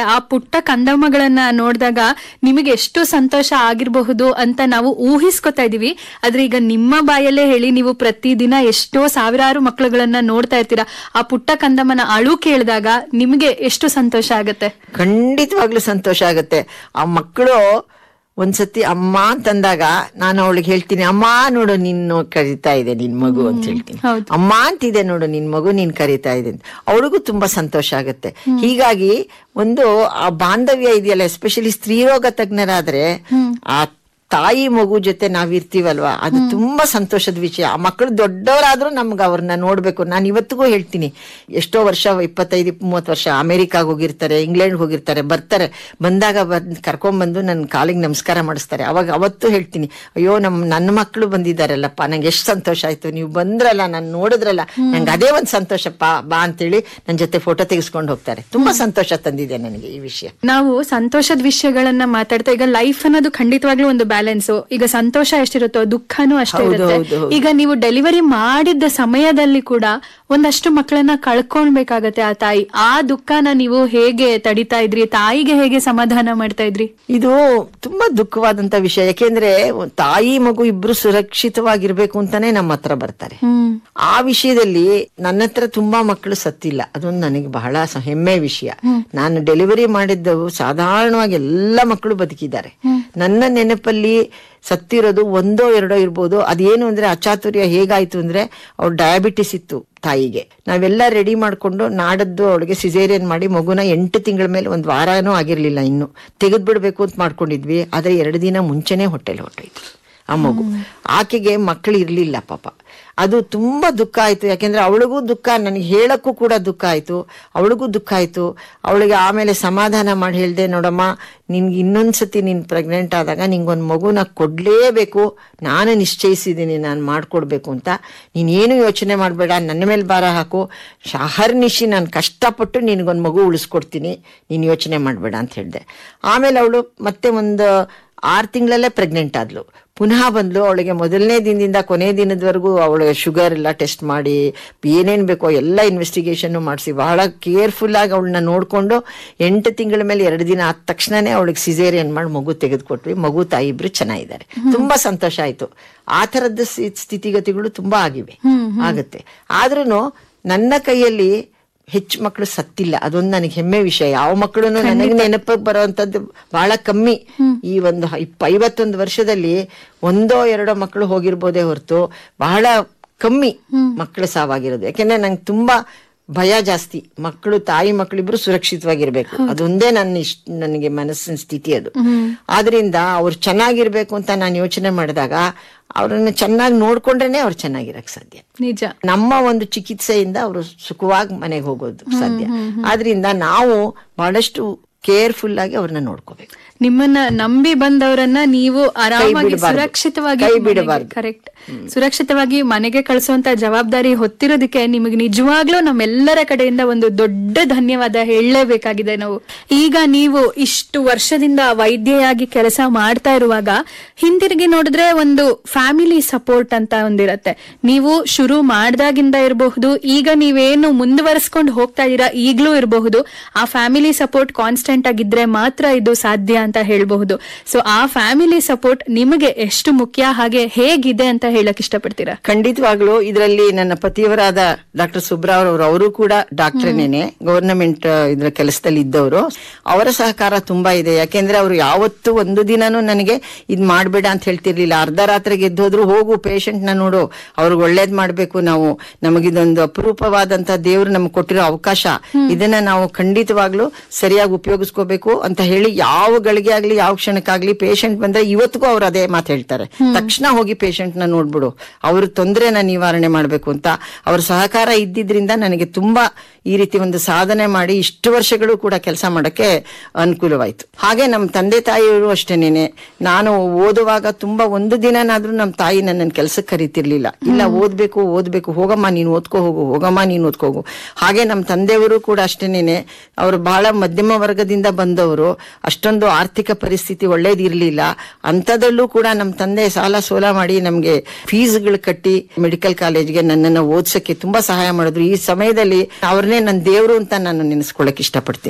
ಆ ಪುಟ್ಟ ಕಂದಮ್ಮಗಳನ್ನ ನೋಡಿದಾಗ ನಿಮಗೆ ಎಷ್ಟು ಸಂತೋಷ ಆಗಿರಬಹುದು ಅಂತ ನಾವು ಊಹಿಸ್ಕೊತಾ ಇದೀವಿ ಆದ್ರೆ ಈಗ ನಿಮ್ಮ ಬಾಯಲ್ಲೇ ಹೇಳಿ ನೀವು ಪ್ರತಿದಿನ ಎಷ್ಟೋ ಸಾವಿರಾರು ಮಕ್ಕಳುಗಳನ್ನ ನೋಡ್ತಾ ಇರ್ತೀರಾ ಆ ಪುಟ್ಟ ಕಂದಮ್ಮನ ಅಳು ಕೇಳಿದಾಗ ನಿಮಗೆ ಎಷ್ಟು ಸಂತೋಷ ಆಗತ್ತೆ ಖಂಡಿತವಾಗ್ಲೂ ಸಂತೋಷ ಆಗತ್ತೆ ಆ ಮಕ್ಕಳು ಒಂದ್ಸತಿ ಅಮ್ಮ ಅಂತಂದಾಗ ನಾನು ಅವಳಿಗೆ ಹೇಳ್ತೀನಿ ಅಮ್ಮ ನೋಡು ನಿನ್ನ ಕರಿತಾ ಇದೆ ನಿನ್ ಮಗು ಅಂತ ಹೇಳ್ತೀನಿ ಹೌದು. ಅಮ್ಮ ಅಂತಿದೆ ನೋಡು ನಿನ್ ಮಗು ನೀನ್ ಕರಿತಾ ಇದೆ ಅಂತ ಅವಳಿಗೂ ತುಂಬಾ ಸಂತೋಷ ಆಗುತ್ತೆ ಹೀಗಾಗಿ ಒಂದು ಆ ಬಾಂಧವ್ಯ ಇದೆಯಲ್ಲ ಎಸ್ಪೆಷಲಿ ಸ್ತ್ರೀರೋಗ ತಜ್ಞರಾದ್ರೆ ಆ ತಾಯಿ ಮಗು ಜೊತೆ ನಾವಿರ್ತೀವಲ್ವಾ ಅದು ತುಂಬಾ ಸಂತೋಷದ ವಿಷಯ ಆ ಮಕ್ಕಳು ದೊಡ್ಡವರಾದ್ರೂ ನಮ್ಗೆ ಅವ್ರನ್ನ ನೋಡ್ಬೇಕು ನಾನು ಇವತ್ತಿಗೂ ಹೇಳ್ತೀನಿ ಎಷ್ಟೋ ವರ್ಷ ಇಪ್ಪತ್ತೈದು ಮೂವತ್ತು ವರ್ಷ ಅಮೆರಿಕಾಗ್ ಹೋಗಿರ್ತಾರೆ ಇಂಗ್ಲೆಂಡ್ ಹೋಗಿರ್ತಾರೆ ಬರ್ತಾರೆ ಬಂದಾಗ ಬಂದ್ ಕರ್ಕೊಂಡ್ಬಂದು ನನ್ನ ಕಾಲಿಗೆ ನಮಸ್ಕಾರ ಮಾಡಿಸ್ತಾರೆ ಅವಾಗ ಅವತ್ತು ಹೇಳ್ತೀನಿ ಅಯ್ಯೋ ನಮ್ ನನ್ನ ಮಕ್ಕಳು ಬಂದಿದ್ದಾರಲ್ಲಪ್ಪ ನಂಗೆ ಎಷ್ಟು ಸಂತೋಷ ಆಯ್ತು ನೀವು ಬಂದ್ರಲ್ಲ ನಾನು ನೋಡಿದ್ರಲ್ಲ ನಂಗೆ ಅದೇ ಒಂದು ಸಂತೋಷಪ್ಪ ಬಾ ಅಂತೇಳಿ ನನ್ನ ಜೊತೆ ಫೋಟೋ ತೆಗೆಸ್ಕೊಂಡು ಹೋಗ್ತಾರೆ ತುಂಬಾ ಸಂತೋಷ ತಂದಿದೆ ನನಗೆ ಈ ವಿಷಯ ನಾವು ಸಂತೋಷದ ವಿಷಯಗಳನ್ನ ಮಾತಾಡ್ತಾ ಈಗ ಲೈಫ್ ಅನ್ನೋದು ಖಂಡಿತವಾಗ್ಲೂ ಒಂದು ಬ್ಯಾಲೆನ್ಸ್ ಈಗ ಸಂತೋಷ ಎಷ್ಟಿರುತ್ತೋ ದುಃಖನೂ ಅಷ್ಟೇ ಹೌದು, ಇರುತ್ತೆ ಹೌದು, ಹೌದು. ಈಗ ನೀವು ಡೆಲಿವರಿ ಮಾಡಿದ್ದ ಸಮಯದಲ್ಲಿ ಕೂಡ ಒಂದಷ್ಟು ಮಕ್ಕಳನ್ನ ಕಳ್ಕೊಳ್ಬೇಕಾಗತ್ತೆ ಆ ತಾಯಿ ಆ ದುಃಖನ ನೀವು ಹೇಗೆ ತಡಿತಾ ಇದ್ರಿ ತಾಯಿಗೆ ಹೇಗೆ ಸಮಾಧಾನ ಮಾಡ್ತಾ ಇದ್ರಿ ಇದು ತುಂಬಾ ದುಃಖವಾದಂತ ವಿಷಯ ಯಾಕೆಂದ್ರೆ ತಾಯಿ ಮಗು ಇಬ್ರು ಸುರಕ್ಷಿತವಾಗಿರ್ಬೇಕು ಅಂತಾನೆ ನಮ್ಮ ಹತ್ರ ಬರ್ತಾರೆ ಹ್ಮ್ ಆ ವಿಷಯದಲ್ಲಿ ನನ್ನ ಹತ್ರ ತುಂಬಾ ಮಕ್ಕಳು ಸತ್ತಿಲ್ಲ ಅದೊಂದು ನನಗೆ ಬಹಳ ಸ- ಹೆಮ್ಮೆ ವಿಷಯ ನಾನು ಡೆಲಿವರಿ ಮಾಡಿದ್ದವು ಸಾಧಾರಣವಾಗಿ ಎಲ್ಲ ಮಕ್ಕಳು ಬದುಕಿದ್ದಾರೆ ನನ್ನ ನೆನಪಲ್ಲಿ ಸತ್ತಿರೋದು ಒಂದೋ ಎರಡೋ ಇರ್ಬೋದು ಅದೇನು ಅಂದ್ರೆ ಅಚಾತುರ್ಯ ಹೇಗಾಯ್ತು ಅಂದ್ರೆ ಅವ್ಳು ಡಯಾಬಿಟಿಸ್ ಇತ್ತು ತಾಯಿಗೆ ನಾವೆಲ್ಲ ರೆಡಿ ಮಾಡ್ಕೊಂಡು ನಾಡದ್ದು ಅವಳಿಗೆ ಸಿಸೇರಿಯನ್ ಮಾಡಿ ಮಗುನ ಎಂಟು ತಿಂಗಳ ಮೇಲೆ ಒಂದು ವಾರನೂ ಆಗಿರ್ಲಿಲ್ಲ ಇನ್ನು ತೆಗೆದ್ಬಿಡ್ಬೇಕು ಅಂತ ಮಾಡ್ಕೊಂಡಿದ್ವಿ ಆದ್ರೆ ಎರಡು ದಿನ ಮುಂಚೆನೆ ಹೊಟ್ಟೆಲಿ ಹೊಟ್ಟೋಯ್ತು ಆ ಮಗು ಆಕೆಗೆ ಮಕ್ಕಳು ಇರ್ಲಿಲ್ಲ ಪಾಪ ಅದು ತುಂಬಾ ದುಃಖ ಆಯ್ತು ಯಾಕೆಂದ್ರೆ ಅವಳಿಗೂ ದುಃಖ ನನಗೆ ಹೇಳಕ್ಕೂ ಕೂಡ ದುಃಖ ಆಯ್ತು ಅವಳಿಗೂ ದುಃಖ ಆಯ್ತು ಅವಳಿಗೆ ಆಮೇಲೆ ಸಮಾಧಾನ ಮಾಡಿ ಹೇಳ್ದೆ ನೋಡಮ್ಮ ನಿನ್ಗೆ ಇನ್ನೊಂದ್ಸತಿ ನೀನ್ ಪ್ರೆಗ್ನೆಂಟ್ ಆದಾಗ ನಿಂಗೊಂದು ಮಗುನ ಕೊಡ್ಲೇಬೇಕು ನಾನು ನಿಶ್ಚಯಿಸಿದ್ದೀನಿ ನಾನು ಮಾಡ್ಕೊಡ್ಬೇಕು ಅಂತ ನೀನೇನು ಯೋಚನೆ ಮಾಡಬೇಡ ನನ್ನ ಮೇಲೆ ಭಾರ ಹಾಕು ಶಹರ್ನಿಶಿ ನಾನು ಕಷ್ಟಪಟ್ಟು ನಿನಗೊಂದು ಮಗು ಉಳಿಸ್ಕೊಡ್ತೀನಿ ನೀನು ಯೋಚನೆ ಮಾಡಬೇಡ ಅಂತ ಹೇಳಿದೆ ಆಮೇಲೆ ಅವಳು ಮತ್ತೆ ಒಂದು ಆರು ತಿಂಗಳಲ್ಲೇ ಪ್ರೆಗ್ನೆಂಟ್ ಆದ್ಲು ಪುನಃ ಬಂದ್ಲು ಅವಳಿಗೆ ಮೊದಲನೇ ದಿನದಿಂದ ಕೊನೆ ದಿನದವರೆಗೂ ಅವಳ ಶುಗರ್ ಎಲ್ಲ ಟೆಸ್ಟ್ ಮಾಡಿ ಏನೇನ್ ಬೇಕೋ ಎಲ್ಲ ಇನ್ವೆಸ್ಟಿಗೇಷನ್ ಮಾಡಿಸಿ ಬಹಳ ಕೇರ್ಫುಲ್ ಆಗಿ ಅವಳನ್ನ ನೋಡ್ಕೊಂಡು ಎಂಟು ತಿಂಗಳ ಮೇಲೆ ಎರಡು ದಿನ ಆದ ತಕ್ಷಣನೇ ಅವಳಿಗೆ ಸಿಸೇರಿಯನ್ ಮಾಡಿ ಮಗು ತೆಗೆದುಕೊಟ್ವಿ ಮಗು ತಾಯಿ ಇಬ್ರು ಚೆನ್ನಾಗಿದ್ದಾರೆ ತುಂಬಾ ಸಂತೋಷ ಆಯ್ತು ಆ ಥರದ ಸ್ಥಿ- ಸ್ಥಿತಿಗತಿಗಳು ತುಂಬಾ ಆಗಿವೆ ಆಗತ್ತೆ ಆದ್ರೂ ನನ್ನ ಕೈಯಲ್ಲಿ ಹೆಚ್ಚು ಮಕ್ಕಳು ಸತ್ತಿಲ್ಲ ಅದೊಂದು ನನಗೆ ಹೆಮ್ಮೆ ವಿಷಯ ಯಾವ ಮಕ್ಕಳು ನನಗೆ ನೆನಪಿಗೆ ಬರುವಂತದ್ದು ಬಹಳ ಕಮ್ಮಿ ಈ ಒಂದು ಇಪ್ಪ ಐವತ್ತೊಂದು ವರ್ಷದಲ್ಲಿ ಒಂದೋ ಎರಡೋ ಮಕ್ಕಳು ಹೋಗಿರ್ಬೋದೇ ಹೊರತು ಬಹಳ ಕಮ್ಮಿ ಮಕ್ಕಳು ಸಾವಾಗಿರೋದು ಯಾಕೆಂದ್ರೆ ನಂಗೆ ತುಂಬಾ ಭಯ ಜಾಸ್ತಿ ಮಕ್ಕಳು ತಾಯಿ ಮಕ್ಕಳಿಬ್ರು ಸುರಕ್ಷಿತವಾಗಿರ್ಬೇಕು ಅದೊಂದೇ ನನ್ನ ಇಷ್ಟ ನನಗೆ ಮನಸ್ಸಿನ ಸ್ಥಿತಿ ಅದು ಆದ್ರಿಂದ ಅವ್ರು ಚೆನ್ನಾಗಿರ್ಬೇಕು ಅಂತ ನಾನು ಯೋಚನೆ ಮಾಡಿದಾಗ ಅವ್ರನ್ನ ಚೆನ್ನಾಗಿ ನೋಡ್ಕೊಂಡ್ರೇನೆ ಅವ್ರು ಚೆನ್ನಾಗಿರಕ್ ಸಾಧ್ಯ ನಿಜ ನಮ್ಮ ಒಂದು ಚಿಕಿತ್ಸೆಯಿಂದ ಅವರು ಸುಖವಾಗಿ ಮನೆಗೆ ಹೋಗೋದು ಸಾಧ್ಯ ಆದ್ರಿಂದ ನಾವು ಬಹಳಷ್ಟು ಕೇರ್ಫುಲ್ ಆಗಿ ಅವ್ರನ್ನ ನೋಡ್ಕೋಬೇಕು ನಿಮ್ಮನ್ನ ನಂಬಿ ಬಂದವರನ್ನ ನೀವು ಆರಾಮಾಗಿ ಬಿಡಬಾರ್ದು. ಸುರಕ್ಷಿತವಾಗಿ ಕೈ ಬಿಡಬಾರ್ದು. ಕರೆಕ್ಟ್ ಸುರಕ್ಷಿತವಾಗಿ ಮನೆಗೆ ಕಳಿಸುವಂತ ಜವಾಬ್ದಾರಿ ಹೊತ್ತಿರೋದಕ್ಕೆ ನಿಮಗೆ ನಿಜವಾಗ್ಲೂ ನಮ್ಮೆಲ್ಲರ ಕಡೆಯಿಂದ ಒಂದು ದೊಡ್ಡ ಧನ್ಯವಾದ ಹೇಳಲೇಬೇಕಾಗಿದೆ ನಾವು ಈಗ ನೀವು ಇಷ್ಟು ವರ್ಷದಿಂದ ವೈದ್ಯೆಯಾಗಿ ಕೆಲಸ ಮಾಡ್ತಾ ಇರುವಾಗ ಹಿಂದಿರುಗಿ ನೋಡಿದ್ರೆ ಒಂದು ಫ್ಯಾಮಿಲಿ ಸಪೋರ್ಟ್ ಅಂತ ಒಂದಿರತ್ತೆ ನೀವು ಶುರು ಮಾಡ್ದಾಗಿಂದ ಇರಬಹುದು ಈಗ ನೀವೇನು ಮುಂದುವರಿಸ್ಕೊಂಡು ಹೋಗ್ತಾ ಇದ್ದೀರಾ ಈಗ್ಲೂ ಇರಬಹುದು ಆ ಫ್ಯಾಮಿಲಿ ಸಪೋರ್ಟ್ ಕಾನ್ಸ್ಟೆಂಟ್ ಆಗಿದ್ರೆ ಮಾತ್ರ ಇದು ಸಾಧ್ಯ ಅಂತ ಹೇಳಬಹುದು ಸೊ ಆ ಫ್ಯಾಮಿಲಿ ಸಪೋರ್ಟ್ ನಿಮಗೆ ಎಷ್ಟು ಮುಖ್ಯ ಹಾಗೆ ಹೇಗಿದೆ ಅಂತ ಹೇಳಕ್ ಇಷ್ಟಪಡ್ತೀರಾ ಖಂಡಿತವಾಗ್ಲು ಇದರಲ್ಲಿ ನನ್ನ ಪತಿಯವರಾದ ಡಾಕ್ಟರ್ ಸುಬ್ರಾವ್ ಅವರು ಅವರು ಕೂಡ ಡಾಕ್ಟ್ರೇನೇನೆ ಗವರ್ನಮೆಂಟ್ ಇದ್ರ ಕೆಲಸದಲ್ಲಿ ಇದ್ದವರು ಅವರ ಸಹಕಾರ ತುಂಬಾ ಇದೆ ಯಾಕೆಂದ್ರೆ ಅವರು ಯಾವತ್ತೂ ಒಂದು ದಿನನೂ ನನಗೆ ಇದ್ ಮಾಡ್ಬೇಡ ಅಂತ ಹೇಳ್ತಿರ್ಲಿಲ್ಲ ಅರ್ಧ ರಾತ್ರಿಗೆ ಎದ್ದೋದ್ರು ಹೋಗು ಪೇಷಂಟ್ ನ ನೋಡು ಅವ್ರಿಗೆ ಒಳ್ಳೇದ್ ಮಾಡ್ಬೇಕು ನಾವು ನಮಗಿದೊಂದು ಅಪರೂಪವಾದಂತ ದೇವ್ರು ನಮ್ಗೆ ಕೊಟ್ಟಿರೋ ಅವಕಾಶ ಇದನ್ನ ನಾವು ಖಂಡಿತವಾಗ್ಲೂ ಸರಿಯಾಗಿ ಉಪಯೋಗಿಸ್ಕೋಬೇಕು ಅಂತ ಹೇಳಿ ಯಾವ ಗಳಿಗೆ ಆಗ್ಲಿ ಯಾವ ಕ್ಷಣಕ್ಕಾಗ್ಲಿ ಪೇಷಂಟ್ ಬಂದ್ರೆ ಇವತ್ತಿಗೂ ಅವ್ರು ಅದೇ ಮಾತು ಹೇಳ್ತಾರೆ ತಕ್ಷಣ ಹೋಗಿ ಪೇಷಂಟ್ ನ ನೋಡ್ಬಿಡು ಅವ್ರ ತೊಂದರೆನ ನಿವಾರಣೆ ಮಾಡ್ಬೇಕು ಅಂತ ಅವ್ರ ಸಹಕಾರ ಇದ್ದಿದ್ರಿಂದ ನನಗೆ ತುಂಬಾ ಈ ರೀತಿ ಒಂದು ಸಾಧನೆ ಮಾಡಿ ಇಷ್ಟು ವರ್ಷಗಳು ಕೂಡ ಕೆಲಸ ಮಾಡಕ್ಕೆ ಅನುಕೂಲವಾಯ್ತು ಹಾಗೆ ನಮ್ಮ ತಂದೆ ತಾಯಿಯವರು ಅಷ್ಟೇನೇನೆ ನಾನು ಓದುವಾಗ ತುಂಬಾ ಒಂದು ದಿನನಾದ್ರೂ ನಮ್ಮ ತಾಯಿ ನನ್ನನ್ನು ಕೆಲ್ಸಕ್ಕೆ ಕರಿತಿರ್ಲಿಲ್ಲ ಇಲ್ಲ ಓದ್ಬೇಕು ಓದ್ಬೇಕು ಹೋಗಮ್ಮ ನೀನು ಓದ್ಕೋ ಹೋಗು ಹೋಗಮ್ಮ ನೀನು ಓದ್ಕೋ ಹೋಗು ಹಾಗೆ ನಮ್ಮ ತಂದೆಯವರು ಕೂಡ ಅಷ್ಟೇನೇನೆ ಅವರು ಬಹಳ ಮಧ್ಯಮ ವರ್ಗದಿಂದ ಬಂದವರು ಅಷ್ಟೊಂದು ಆರ್ಥಿಕ ಪರಿಸ್ಥಿತಿ ಒಳ್ಳೇದಿರ್ಲಿಲ್ಲ ಅಂಥದ್ರಲ್ಲೂ ಕೂಡ ನಮ್ಮ ತಂದೆ ಸಾಲ ಸೋಲ ಮಾಡಿ ನಮ್ಗೆ ಫೀಸ್ಗಳು ಕಟ್ಟಿ ಮೆಡಿಕಲ್ ಕಾಲೇಜ್ಗೆ ನನ್ನನ್ನು ಓದ್ಸಕ್ಕೆ ತುಂಬಾ ಸಹಾಯ ಮಾಡಿದ್ರು ಈ ಸಮಯದಲ್ಲಿ ಅವ್ರನ್ನೇ ನನ್ನ ದೇವ್ರು ಅಂತ ನಾನು ನೆನೆಸ್ಕೊಳಕ್ ಇಷ್ಟಪಡ್ತೀನಿ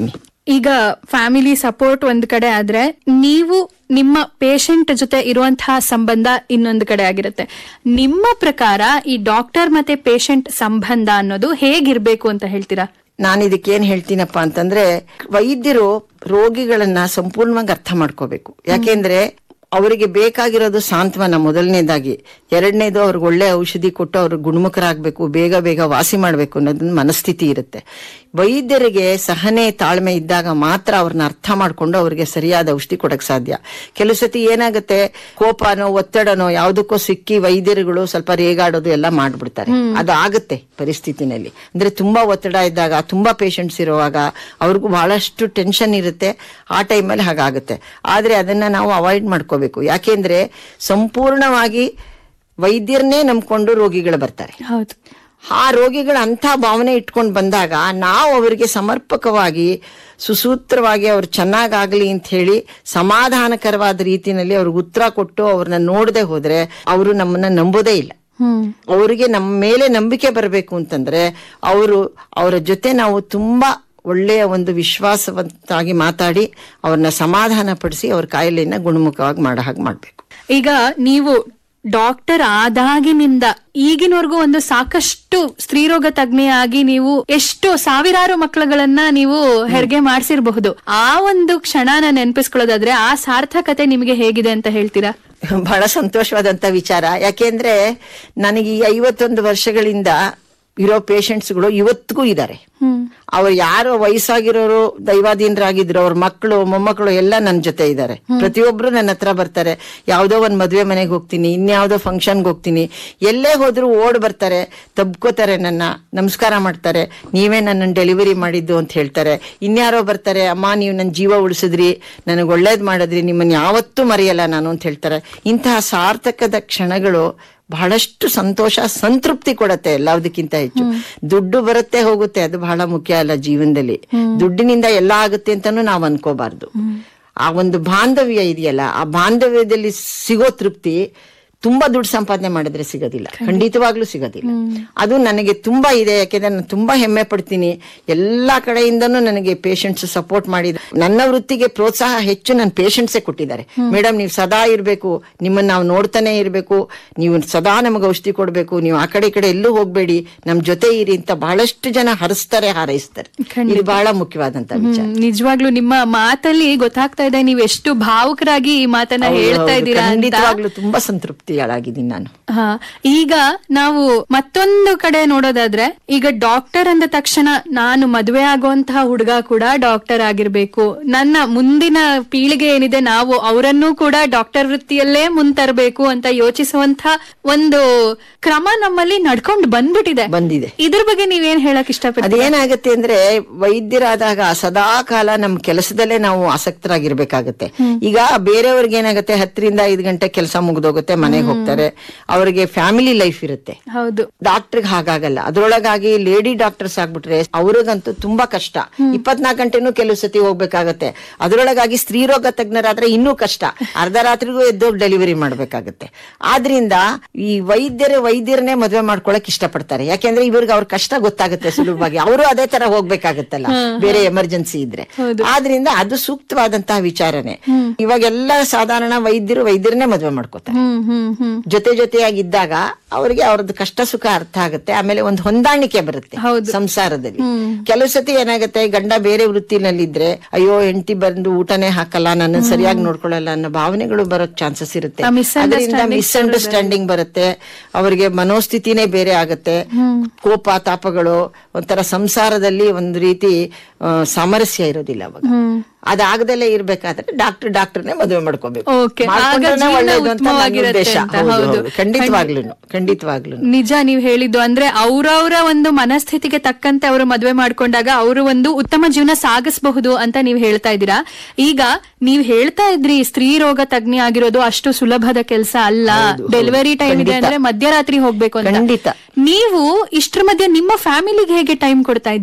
ಈಗ ಫ್ಯಾಮಿಲಿ ಸಪೋರ್ಟ್ ಒಂದ್ ಕಡೆ ಆದ್ರೆ ನೀವು ನಿಮ್ಮ ಪೇಷಂಟ್ ಜೊತೆ ಇರುವಂತಹ ಸಂಬಂಧ ಇನ್ನೊಂದು ಕಡೆ ಆಗಿರುತ್ತೆ ನಿಮ್ಮ ಪ್ರಕಾರ ಈ ಡಾಕ್ಟರ್ ಮತ್ತೆ ಪೇಷಂಟ್ ಸಂಬಂಧ ಅನ್ನೋದು ಹೇಗಿರ್ಬೇಕು ಅಂತ ಹೇಳ್ತೀರಾ ನಾನು ಇದಕ್ಕೆ ಏನ್ ಹೇಳ್ತೀನಪ್ಪ ಅಂತಂದ್ರೆ ವೈದ್ಯರು ರೋಗಿಗಳನ್ನ ಸಂಪೂರ್ಣವಾಗಿ ಅರ್ಥ ಮಾಡ್ಕೋಬೇಕು ಯಾಕೆಂದ್ರೆ ಅವರಿಗೆ ಬೇಕಾಗಿರೋದು ಸಾಂತ್ವನ ಮೊದಲನೇದಾಗಿ ಎರಡನೇದು ಅವ್ರಿಗೆ ಒಳ್ಳೆ ಔಷಧಿ ಕೊಟ್ಟು ಅವ್ರಿಗೆ ಗುಣಮುಖರಾಗಬೇಕು ಬೇಗ ಬೇಗ ವಾಸಿ ಮಾಡಬೇಕು ಅನ್ನೋದೊಂದು ಮನಸ್ಥಿತಿ ಇರುತ್ತೆ ವೈದ್ಯರಿಗೆ ಸಹನೆ ತಾಳ್ಮೆ ಇದ್ದಾಗ ಮಾತ್ರ ಅವ್ರನ್ನ ಅರ್ಥ ಮಾಡ್ಕೊಂಡು ಅವ್ರಿಗೆ ಸರಿಯಾದ ಔಷಧಿ ಕೊಡಕ್ ಸಾಧ್ಯ ಕೆಲವು ಸತಿ ಏನಾಗುತ್ತೆ ಕೋಪನೋ ಒತ್ತಡನೋ ಯಾವುದಕ್ಕೋ ಸಿಕ್ಕಿ ವೈದ್ಯರುಗಳು ಸ್ವಲ್ಪ ರೇಗಾಡೋದು ಎಲ್ಲ ಮಾಡ್ಬಿಡ್ತಾರೆ ಅದು ಆಗುತ್ತೆ ಪರಿಸ್ಥಿತಿನಲ್ಲಿ ಅಂದ್ರೆ ತುಂಬಾ ಒತ್ತಡ ಇದ್ದಾಗ ತುಂಬಾ ಪೇಷಂಟ್ಸ್ ಇರುವಾಗ ಅವ್ರಿಗೂ ಬಹಳಷ್ಟು ಟೆನ್ಷನ್ ಇರುತ್ತೆ ಆ ಟೈಮಲ್ಲಿ ಹಾಗಾಗುತ್ತೆ ಆದ್ರೆ ಅದನ್ನ ನಾವು ಅವಾಯ್ಡ್ ಮಾಡ್ಕೋಬೇಕು ಯಾಕೆಂದ್ರೆ ಸಂಪೂರ್ಣವಾಗಿ ವೈದ್ಯರನ್ನೇ ನಂಬ್ಕೊಂಡು ರೋಗಿಗಳು ಬರ್ತಾರೆ ಹೌದು ಆ ರೋಗಿಗಳ ಅಂಥ ಭಾವನೆ ಇಟ್ಕೊಂಡು ಬಂದಾಗ ನಾವು ಅವರಿಗೆ ಸಮರ್ಪಕವಾಗಿ ಸುಸೂತ್ರವಾಗಿ ಅವ್ರು ಚೆನ್ನಾಗಾಗ್ಲಿ ಅಂತ ಹೇಳಿ ಸಮಾಧಾನಕರವಾದ ರೀತಿಯಲ್ಲಿ ಅವ್ರಿಗೆ ಉತ್ತರ ಕೊಟ್ಟು ಅವ್ರನ್ನ ನೋಡದೆ ಹೋದ್ರೆ ಅವರು ನಮ್ಮನ್ನ ನಂಬೋದೇ ಇಲ್ಲ ಅವರಿಗೆ ನಮ್ಮ ಮೇಲೆ ನಂಬಿಕೆ ಬರಬೇಕು ಅಂತಂದ್ರೆ ಅವರು ಅವರ ಜೊತೆ ನಾವು ತುಂಬಾ ಒಳ್ಳೆಯ ಒಂದು ವಿಶ್ವಾಸವಂತಾಗಿ ಮಾತಾಡಿ ಅವ್ರನ್ನ ಸಮಾಧಾನ ಪಡಿಸಿ ಅವ್ರ ಕಾಯಿಲೆಯನ್ನ ಗುಣಮುಖವಾಗಿ ಮಾಡೋ ಹಾಗೆ ಮಾಡ್ಬೇಕು ಈಗ ನೀವು ಡಾಕ್ಟರ್ ಆದಾಗಿನಿಂದ ಈಗಿನವರೆಗೂ ಒಂದು ಸಾಕಷ್ಟು ಸ್ತ್ರೀರೋಗ ತಜ್ಞೆಯಾಗಿ ನೀವು ಎಷ್ಟು ಸಾವಿರಾರು ಮಕ್ಕಳುಗಳನ್ನ ನೀವು ಹೆರಿಗೆ ಮಾಡಿಸಿರಬಹುದು ಆ ಒಂದು ಕ್ಷಣನ ನೆನಪಿಸ್ಕೊಳ್ಳೋದಾದ್ರೆ ಆ ಸಾರ್ಥಕತೆ ನಿಮಗೆ ಹೇಗಿದೆ ಅಂತ ಹೇಳ್ತೀರಾ ಬಹಳ ಸಂತೋಷವಾದಂತ ವಿಚಾರ ಯಾಕೆಂದ್ರೆ ನನಗೆ ಈ ಐವತ್ತೊಂದು ವರ್ಷಗಳಿಂದ ಇರೋ ಪೇಷಂಟ್ಸ್ಗಳು ಇವತ್ತಿಗೂ ಇದ್ದಾರೆ ಅವ್ರು ಯಾರು ವಯಸ್ಸಾಗಿರೋರು ದೈವಾಧೀನರಾಗಿದ್ರು ಅವ್ರ ಮಕ್ಕಳು ಮೊಮ್ಮಕ್ಕಳು ಎಲ್ಲ ನನ್ನ ಜೊತೆ ಇದ್ದಾರೆ ಪ್ರತಿಯೊಬ್ರು ನನ್ನ ಹತ್ರ ಬರ್ತಾರೆ ಯಾವ್ದೋ ಒಂದ್ ಮದ್ವೆ ಮನೆಗೆ ಹೋಗ್ತೀನಿ ಇನ್ಯಾವ್ದೋ ಫಂಕ್ಷನ್ಗೆ ಹೋಗ್ತೀನಿ ಎಲ್ಲೇ ಹೋದ್ರು ಓಡ್ ಬರ್ತಾರೆ ತಬ್ಕೋತಾರೆ ನನ್ನ ನಮಸ್ಕಾರ ಮಾಡ್ತಾರೆ ನೀವೇ ನನ್ನ ಡೆಲಿವರಿ ಮಾಡಿದ್ದು ಅಂತ ಹೇಳ್ತಾರೆ ಇನ್ಯಾರೋ ಬರ್ತಾರೆ ಅಮ್ಮ ನೀವು ನನ್ನ ಜೀವ ಉಳಿಸಿದ್ರಿ ನನಗೆ ಒಳ್ಳೇದ್ ಮಾಡಿದ್ರಿ ನಿಮ್ಮನ್ನ ಯಾವತ್ತೂ ಮರೆಯಲ್ಲ ನಾನು ಅಂತ ಹೇಳ್ತಾರೆ ಇಂತಹ ಸಾರ್ಥಕದ ಕ್ಷಣಗಳು ಬಹಳಷ್ಟು ಸಂತೋಷ ಸಂತೃಪ್ತಿ ಕೊಡತ್ತೆ ಎಲ್ಲದಕ್ಕಿಂತ ಹೆಚ್ಚು ದುಡ್ಡು ಬರುತ್ತೆ ಹೋಗುತ್ತೆ ಅದು ಬಹಳ ಮುಖ್ಯ ಅಲ್ಲ ಜೀವನದಲ್ಲಿ ದುಡ್ಡಿನಿಂದ ಎಲ್ಲ ಆಗುತ್ತೆ ಅಂತಾನು ನಾವು ಅನ್ಕೋಬಾರ್ದು ಆ ಒಂದು ಬಾಂಧವ್ಯ ಇದೆಯಲ್ಲ ಆ ಬಾಂಧವ್ಯದಲ್ಲಿ ಸಿಗೋ ತೃಪ್ತಿ ತುಂಬಾ ದುಡ್ಡು ಸಂಪಾದನೆ ಮಾಡಿದ್ರೆ ಸಿಗೋದಿಲ್ಲ ಖಂಡಿತವಾಗ್ಲೂ ಸಿಗೋದಿಲ್ಲ ಅದು ನನಗೆ ತುಂಬಾ ಇದೆ ಯಾಕೆಂದ್ರೆ ನಾನು ತುಂಬಾ ಹೆಮ್ಮೆ ಪಡ್ತೀನಿ ಎಲ್ಲಾ ಕಡೆಯಿಂದನೂ ನನಗೆ ಪೇಷಂಟ್ಸ್ ಸಪೋರ್ಟ್ ಮಾಡಿದ ನನ್ನ ವೃತ್ತಿಗೆ ಪ್ರೋತ್ಸಾಹ ಹೆಚ್ಚು ನನ್ನ ಪೇಷಂಟ್ಸೇ ಕೊಟ್ಟಿದ್ದಾರೆ ಮೇಡಮ್ ನೀವು ಸದಾ ಇರಬೇಕು ನಿಮ್ಮನ್ನ ನಾವು ನೋಡ್ತಾನೆ ಇರಬೇಕು ನೀವು ಸದಾ ನಮಗೆ ಔಷಧಿ ಕೊಡಬೇಕು ನೀವು ಆ ಕಡೆ ಈ ಕಡೆ ಎಲ್ಲೂ ಹೋಗ್ಬೇಡಿ ನಮ್ ಜೊತೆ ಇರಿ ಅಂತ ಬಹಳಷ್ಟು ಜನ ಹರಿಸ್ತಾರೆ ಹಾರೈಸ್ತಾರೆ ಇದು ಬಹಳ ಮುಖ್ಯವಾದಂತ ವಿಚಾರ ಹ್ಮ್, ನಿಜವಾಗ್ಲೂ ನಿಮ್ಮ ಮಾತಲ್ಲಿ ಗೊತ್ತಾಗ್ತಾ ಇದೆ ನೀವು ಎಷ್ಟು ಭಾವುಕರಾಗಿ ಈ ಮಾತನ್ನ ಹೇಳ್ತಾ ಹೌದು, ಇದ್ದೀರಾ ಅಂತ ಖಂಡಿತವಾಗ್ಲೂ ತುಂಬಾ ಸಂತೃಪ್ತಿಯಾಗಿದ್ದೀನಿ ನಾನು ಹಾ ಈಗ ನಾವು ಮತ್ತೊಂದು ಕಡೆ ನೋಡೋದಾದ್ರೆ ಈಗ ಡಾಕ್ಟರ್ ಅಂದ ತಕ್ಷಣ ನಾನು ಮದುವೆ ಆಗುವಂತಹ ಹುಡುಗ ಕೂಡ ಡಾಕ್ಟರ್ ಆಗಿರ್ಬೇಕು ನನ್ನ ಮುಂದಿನ ಪೀಳಿಗೆ ಏನಿದೆ ನಾವು ಅವರನ್ನೂ ಕೂಡ ಡಾಕ್ಟರ್ ವೃತ್ತಿಯಲ್ಲೇ ಮುಂತರಬೇಕು ಅಂತ ಯೋಚಿಸುವಂತ ಒಂದು ಕ್ರಮ ನಮ್ಮಲ್ಲಿ ನಡ್ಕೊಂಡು ಬಂದ್ಬಿಟ್ಟಿದೆ ಬಂದಿದೆ ಇದ್ರ ಬಗ್ಗೆ ನೀವೇನ್ ಹೇಳಕ್ ಇಷ್ಟಪಡ್ತೀರಿ ಅದೇನಾಗತ್ತೆ ಅಂದ್ರೆ ವೈದ್ಯರಾದಾಗ ಸದಾ ಕಾಲ ನಮ್ ಕೆಲಸದಲ್ಲೇ ನಾವು ಆಸಕ್ತರಾಗಿರ್ಬೇಕಾಗತ್ತೆ ಈಗ ಬೇರೆಯವ್ರಿಗೆ ಏನಾಗತ್ತೆ ಹತ್ತರಿಂದ ಐದು ಗಂಟೆ ಕೆಲಸ ಮುಗ್ದೋಗುತ್ತೆ ಮನೆಗೆ ಹೋಗ್ತಾರೆ ಅವ್ರಿಗೆ ಫ್ಯಾಮಿಲಿ ಲೈಫ್ ಇರುತ್ತೆ ಹೌದು ಡಾಕ್ಟರ್ಗೆ ಹಾಗಾಗಲ್ಲ ಅದ್ರೊಳಗಾಗಿ ಲೇಡಿ ಡಾಕ್ಟರ್ಸ್ ಆಗ್ಬಿಟ್ರೆ ಅವ್ರಿಗಂತೂ ತುಂಬಾ ಕಷ್ಟ ಇಪ್ಪತ್ನಾಲ್ಕು ಗಂಟೆನೂ ಕೆಲವು ಸತಿ ಹೋಗ್ಬೇಕಾಗತ್ತೆ ಅದ್ರೊಳಗಾಗಿ ಸ್ತ್ರೀರೋಗ ತಜ್ಞರಾದ್ರೆ ಇನ್ನೂ ಕಷ್ಟ ಅರ್ಧ ರಾತ್ರಿಗೂ ಎದ್ದೋಗಿ ಡೆಲಿವರಿ ಮಾಡ್ಬೇಕಾಗತ್ತೆ ಆದ್ರಿಂದ ಈ ವೈದ್ಯರು ವೈದ್ಯರನ್ನೇ ಮದುವೆ ಮಾಡ್ಕೊಳಕ್ ಇಷ್ಟಪಡ್ತಾರೆ ಯಾಕೆಂದ್ರೆ ಇವ್ರಿಗೆ ಅವ್ರ ಕಷ್ಟ ಗೊತ್ತಾಗುತ್ತೆ ಸುಲಭವಾಗಿ ಅವರು ಅದೇ ತರ ಹೋಗ್ಬೇಕಾಗತ್ತಲ್ಲ ಬೇರೆ ಎಮರ್ಜೆನ್ಸಿ ಇದ್ರೆ ಆದ್ರಿಂದ ಅದು ಸೂಕ್ತವಾದಂತಹ ವಿಚಾರನೆ ಇವಾಗೆಲ್ಲ ಸಾಧಾರಣ ವೈದ್ಯರು ವೈದ್ಯರನ್ನೇ ಮದುವೆ ಮಾಡ್ಕೋತಾರೆ ಹ್ಮ್ ಹ್ಮ್ ಹ್ಮ್ ಜೊತೆ ಜೊತೆಯಾಗಿದ್ದಾಗ ಅವ್ರಿಗೆ ಅವ್ರದ್ದು ಕಷ್ಟ ಸುಖ ಅರ್ಥ ಆಗುತ್ತೆ ಆಮೇಲೆ ಒಂದು ಹೊಂದಾಣಿಕೆ ಬರುತ್ತೆ ಸಂಸಾರದಲ್ಲಿ ಕೆಲವು ಸತಿ ಏನಾಗುತ್ತೆ ಗಂಡ ಬೇರೆ ವೃತ್ತಿನಲ್ಲಿದ್ರೆ ಅಯ್ಯೋ ಹೆಂಡತಿ ಬಂದು ಊಟನೇ ಹಾಕಲ್ಲ ನನ್ನ ಸರಿಯಾಗಿ ನೋಡ್ಕೊಳ್ಳಲ್ಲ ಅನ್ನೋ ಭಾವನೆಗಳು ಬರೋಕ್ ಚಾನ್ಸಸ್ ಇರುತ್ತೆ ಆ misunderstanding ಅದರಿಂದ ಮಿಸ್ಅಂಡರ್ಸ್ಟ್ಯಾಂಡಿಂಗ್ ಬರುತ್ತೆ ಅವರಿಗೆ ಮನೋಸ್ಥಿತಿನೇ ಬೇರೆ ಆಗುತ್ತೆ ಕೋಪ ತಾಪಗಳು ಒಂಥರ ಸಂಸಾರದಲ್ಲಿ ಒಂದು ರೀತಿ ಆ, ಸಾಮರಸ್ಯ ಇರೋದಿಲ್ಲ ಅವಾಗ ಅದಾಗದಲ್ಲೇ ಇರ್ಬೇಕಾದ್ರೆ ಡಾಕ್ಟರ್ ಡಾಕ್ಟರ್ನೇ ಮದುವೆ ಮಾಡ್ಕೋಬೇಕು Okay. ಆಗ ಮಾಡ್ಕೊಂಡ್ರೇನೆ ಜೀವನ ಒಳ್ಳೇದು ಅಂತ ನನ್ನ ಉತ್ತಮವಾಗಿರುತ್ತೆ ಉದ್ದೇಶ. ಅಂತ, ಹೌದು, ಹೌದು. ಹೌದು. ಖಂಡಿತವಾಗ್ಲೂನು ಖಂಡಿತವಾಗ್ಲೂ ನಿಜ ನೀವು ಹೇಳಿದ್ದು ಅಂದ್ರೆ ಅವ್ರವ್ರ ಒಂದು ಮನಸ್ಥಿತಿಗೆ ತಕ್ಕಂತೆ ಅವರು ಮದುವೆ ಮಾಡ್ಕೊಂಡಾಗ ಅವರು ಒಂದು ಉತ್ತಮ ಜೀವನ ಸಾಗಿಸಬಹುದು ಅಂತ ನೀವು ಹೇಳ್ತಾ ಇದ್ದೀರಾ ಈಗ ನೀವು ಹೇಳ್ತಾ ಇದ್ರಿ ಸ್ತ್ರೀ ರೋಗ ತಜ್ಞೆ ಆಗಿರೋದು ಅಷ್ಟು ಸುಲಭದ ಕೆಲಸ ಅಲ್ಲ ಡೆಲಿವರಿ ಟೈಮ್ ಇದೆ ಖಂಡಿತ. ಅಂದ್ರೆ ಮಧ್ಯರಾತ್ರಿ ಹೋಗ್ಬೇಕು ಅಂತ ಖಂಡಿತ. ನೀವು ಇಷ್ಟ್ರ ಮಧ್ಯೆ ನಿಮ್ಮ ಫ್ಯಾಮಿಲಿಗೆ ಹೇಗೆ ಟೈಮ್ ಕೊಡ್ತಾ ಇದ್ದೀರಾ